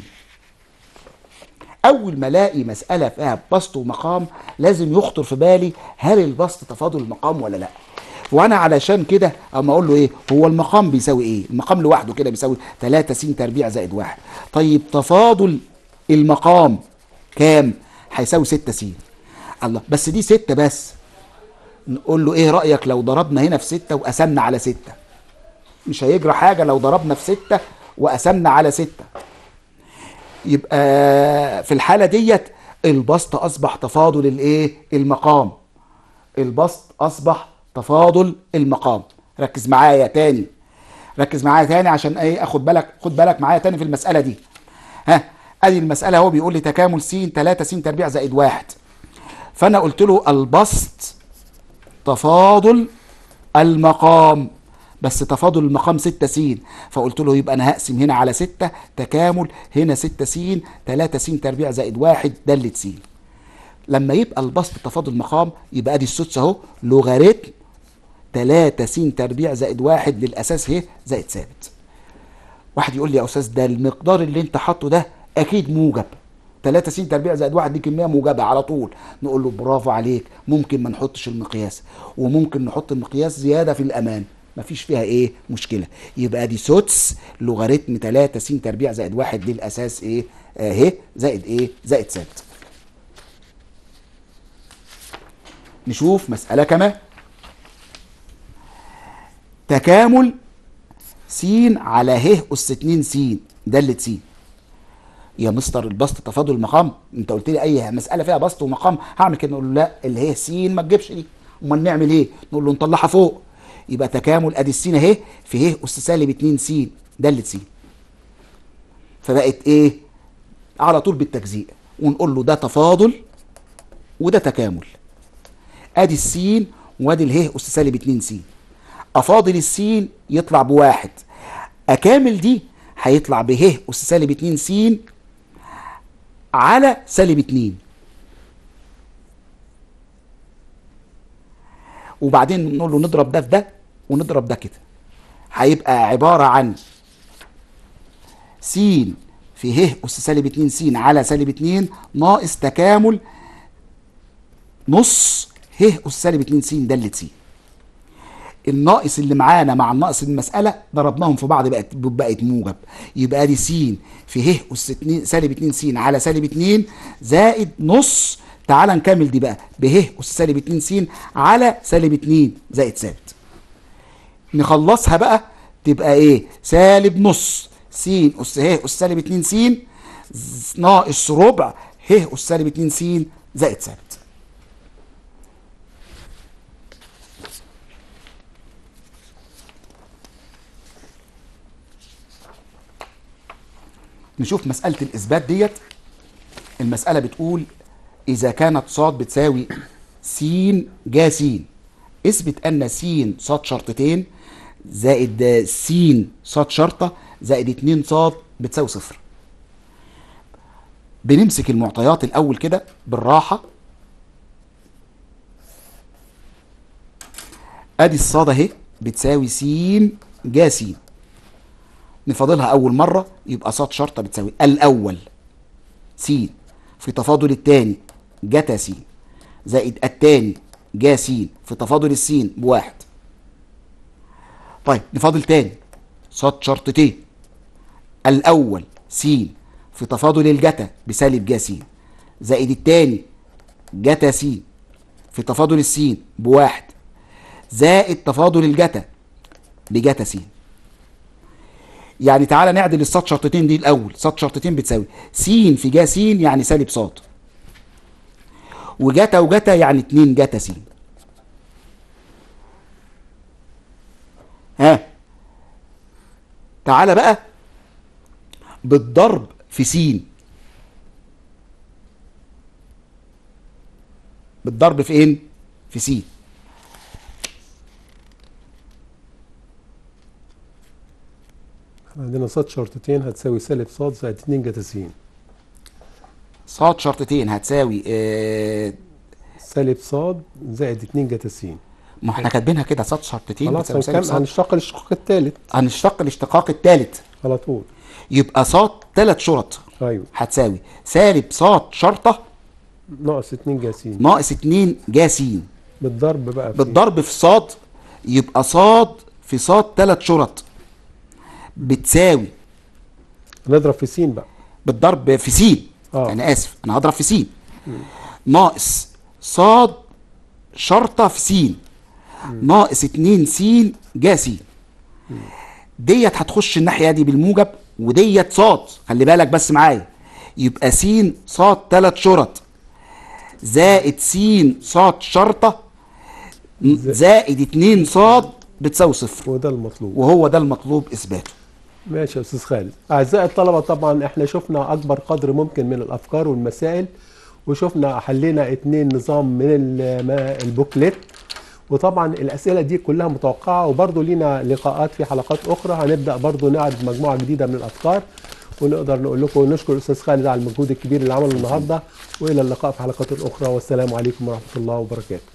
اول ما الاقي مساله فيها بسط ومقام لازم يخطر في بالي هل البسط تفاضل المقام ولا لا وانا علشان كده اما اقول له ايه هو المقام بيساوي ايه المقام لوحده كده بيساوي 3 س تربيع زائد واحد طيب تفاضل المقام كام هيساوي 6 س الله بس دي 6 بس نقول له ايه رايك لو ضربنا هنا في 6 وقسمنا على 6 مش هيجرى حاجه لو ضربنا في 6 وقسمنا على 6 يبقى في الحالة ديت البسط أصبح تفاضل الإيه؟ المقام. البسط أصبح تفاضل المقام. ركز معايا تاني. ركز معايا تاني عشان إيه آخد بالك خد بالك معايا تاني في المسألة دي. ها أدي المسألة هو بيقول لي تكامل س 3 س تربيع زائد واحد. فأنا قلت له البسط تفاضل المقام بس تفاضل المقام 6 س فقلت له يبقى انا هقسم هنا على 6 تكامل هنا 6 س 3 س تربيع زائد 1 دالة س لما يبقى البسط تفاضل مقام يبقى ادي السدس اهو لوغاريتم 3 س تربيع زائد 1 للاساس اهي زائد ثابت واحد يقول لي يا استاذ ده المقدار اللي انت حاطه ده اكيد موجب 3 س تربيع زائد 1 دي كميه موجبه على طول نقول له برافو عليك ممكن ما نحطش المقياس وممكن نحط المقياس زياده في الامان مفيش فيها ايه مشكله يبقى دي سدس لوغاريتم 3 س تربيع زائد 1 للاساس ايه اهي زائد ايه زائد ثابت نشوف مساله كمان تكامل س على ه اس 2 س دالة س يا مستر البسط تفاضل المقام انت قلت لي اي مساله فيها بسط ومقام هعمل كده نقول له لا اللي هي س ما تجيبش دي امال نعمل ايه نقول له نطلعها فوق يبقى تكامل ادي السين اهي في ه اس سالب 2 س دالة س فبقت ايه على طول بالتجزيء ونقول له ده تفاضل وده تكامل ادي السين وادي اله اس سالب 2 س افاضل السين يطلع بواحد اكامل دي هيطلع به اس سالب 2 س على سالب 2 وبعدين نقول له نضرب ده في ده ونضرب ده كده هيبقى عبارة عن س في ه أس سالب 2 س على سالب 2 ناقص تكامل نص ه اس سالب 2 س دالة س الناقص اللي معانا مع الناقص المسألة ضربناهم في بعض بقت بقت موجب يبقى دي س في ه أس 2 سالب 2 س على سالب 2 زائد نص تعال نكمل دي بقى به أس سالب 2 س على سالب 2 زائد ثابت نخلصها بقى تبقى ايه سالب نص س أس ه أس سالب 2 س ناقص ربع ه أس سالب 2 س زائد ثابت نشوف مسألة الإثبات ديت المسألة بتقول إذا كانت ص بتساوي س جا س اثبت أن س ص شرطتين زائد س ص شرطة زائد 2 ص بتساوي صفر بنمسك المعطيات الأول كده بالراحة أدي الصاد أهي بتساوي س جا س نفاضلها اول مره يبقى صاد شرطه بتساوي الاول س في تفاضل الثاني جتا س زائد الثاني جا س في تفاضل السين بواحد طيب نفاضل تاني صاد شرطتين الاول س في تفاضل الجتا بسالب جا س زائد الثاني جتا س في تفاضل السين بواحد زائد تفاضل الجتا بجتا س يعني تعالى نعدل الصاد شرطتين دي الاول صاد شرطتين بتساوي س في جا س يعني سالب صاد وجتا وجتا يعني 2 جتا س ها تعالى بقى بالضرب في س بالضرب فين في س عندنا صاد شرطتين هتساوي سالب صاد زائد 2 جتا س صاد شرطتين هتساوي آه سالب صاد زائد 2 جتا س ما احنا كاتبينها كده صاد شرطتين خلاص بتساوي سالب هنكمل صاد هنشتق الاشتقاق الثالث هنشتق الاشتقاق الثالث على طول يبقى صاد ثلاث شرط ايوه هتساوي سالب صاد شرطه ناقص 2 جا س ناقص 2 جا س بالضرب بقى في بالضرب في صاد يبقى صاد في صاد ثلاث شرط بتساوي نضرب في س بقى بالضرب في س آه. انا اسف انا هضرب في س ناقص صاد شرطه في س ناقص 2 س جا س ديت هتخش الناحيه دي بالموجب وديت صاد خلي بالك بس معايا يبقى س صاد ثلاث شرط زائد س صاد شرطه زائد 2 صاد بتساوي صفر وده المطلوب وهو ده المطلوب اثباته ماشي يا استاذ خالد اعزائي الطلبه طبعا احنا شفنا اكبر قدر ممكن من الافكار والمسائل وشفنا حلينا اتنين نظام من ال- ما- البوكلت وطبعا الاسئله دي كلها متوقعه وبرضه لينا لقاءات في حلقات اخرى هنبدا برضه نعرض مجموعه جديده من الافكار ونقدر نقول لكم نشكر الاستاذ خالد على المجهود الكبير اللي عمله النهارده والى اللقاء في حلقات اخرى والسلام عليكم ورحمه الله وبركاته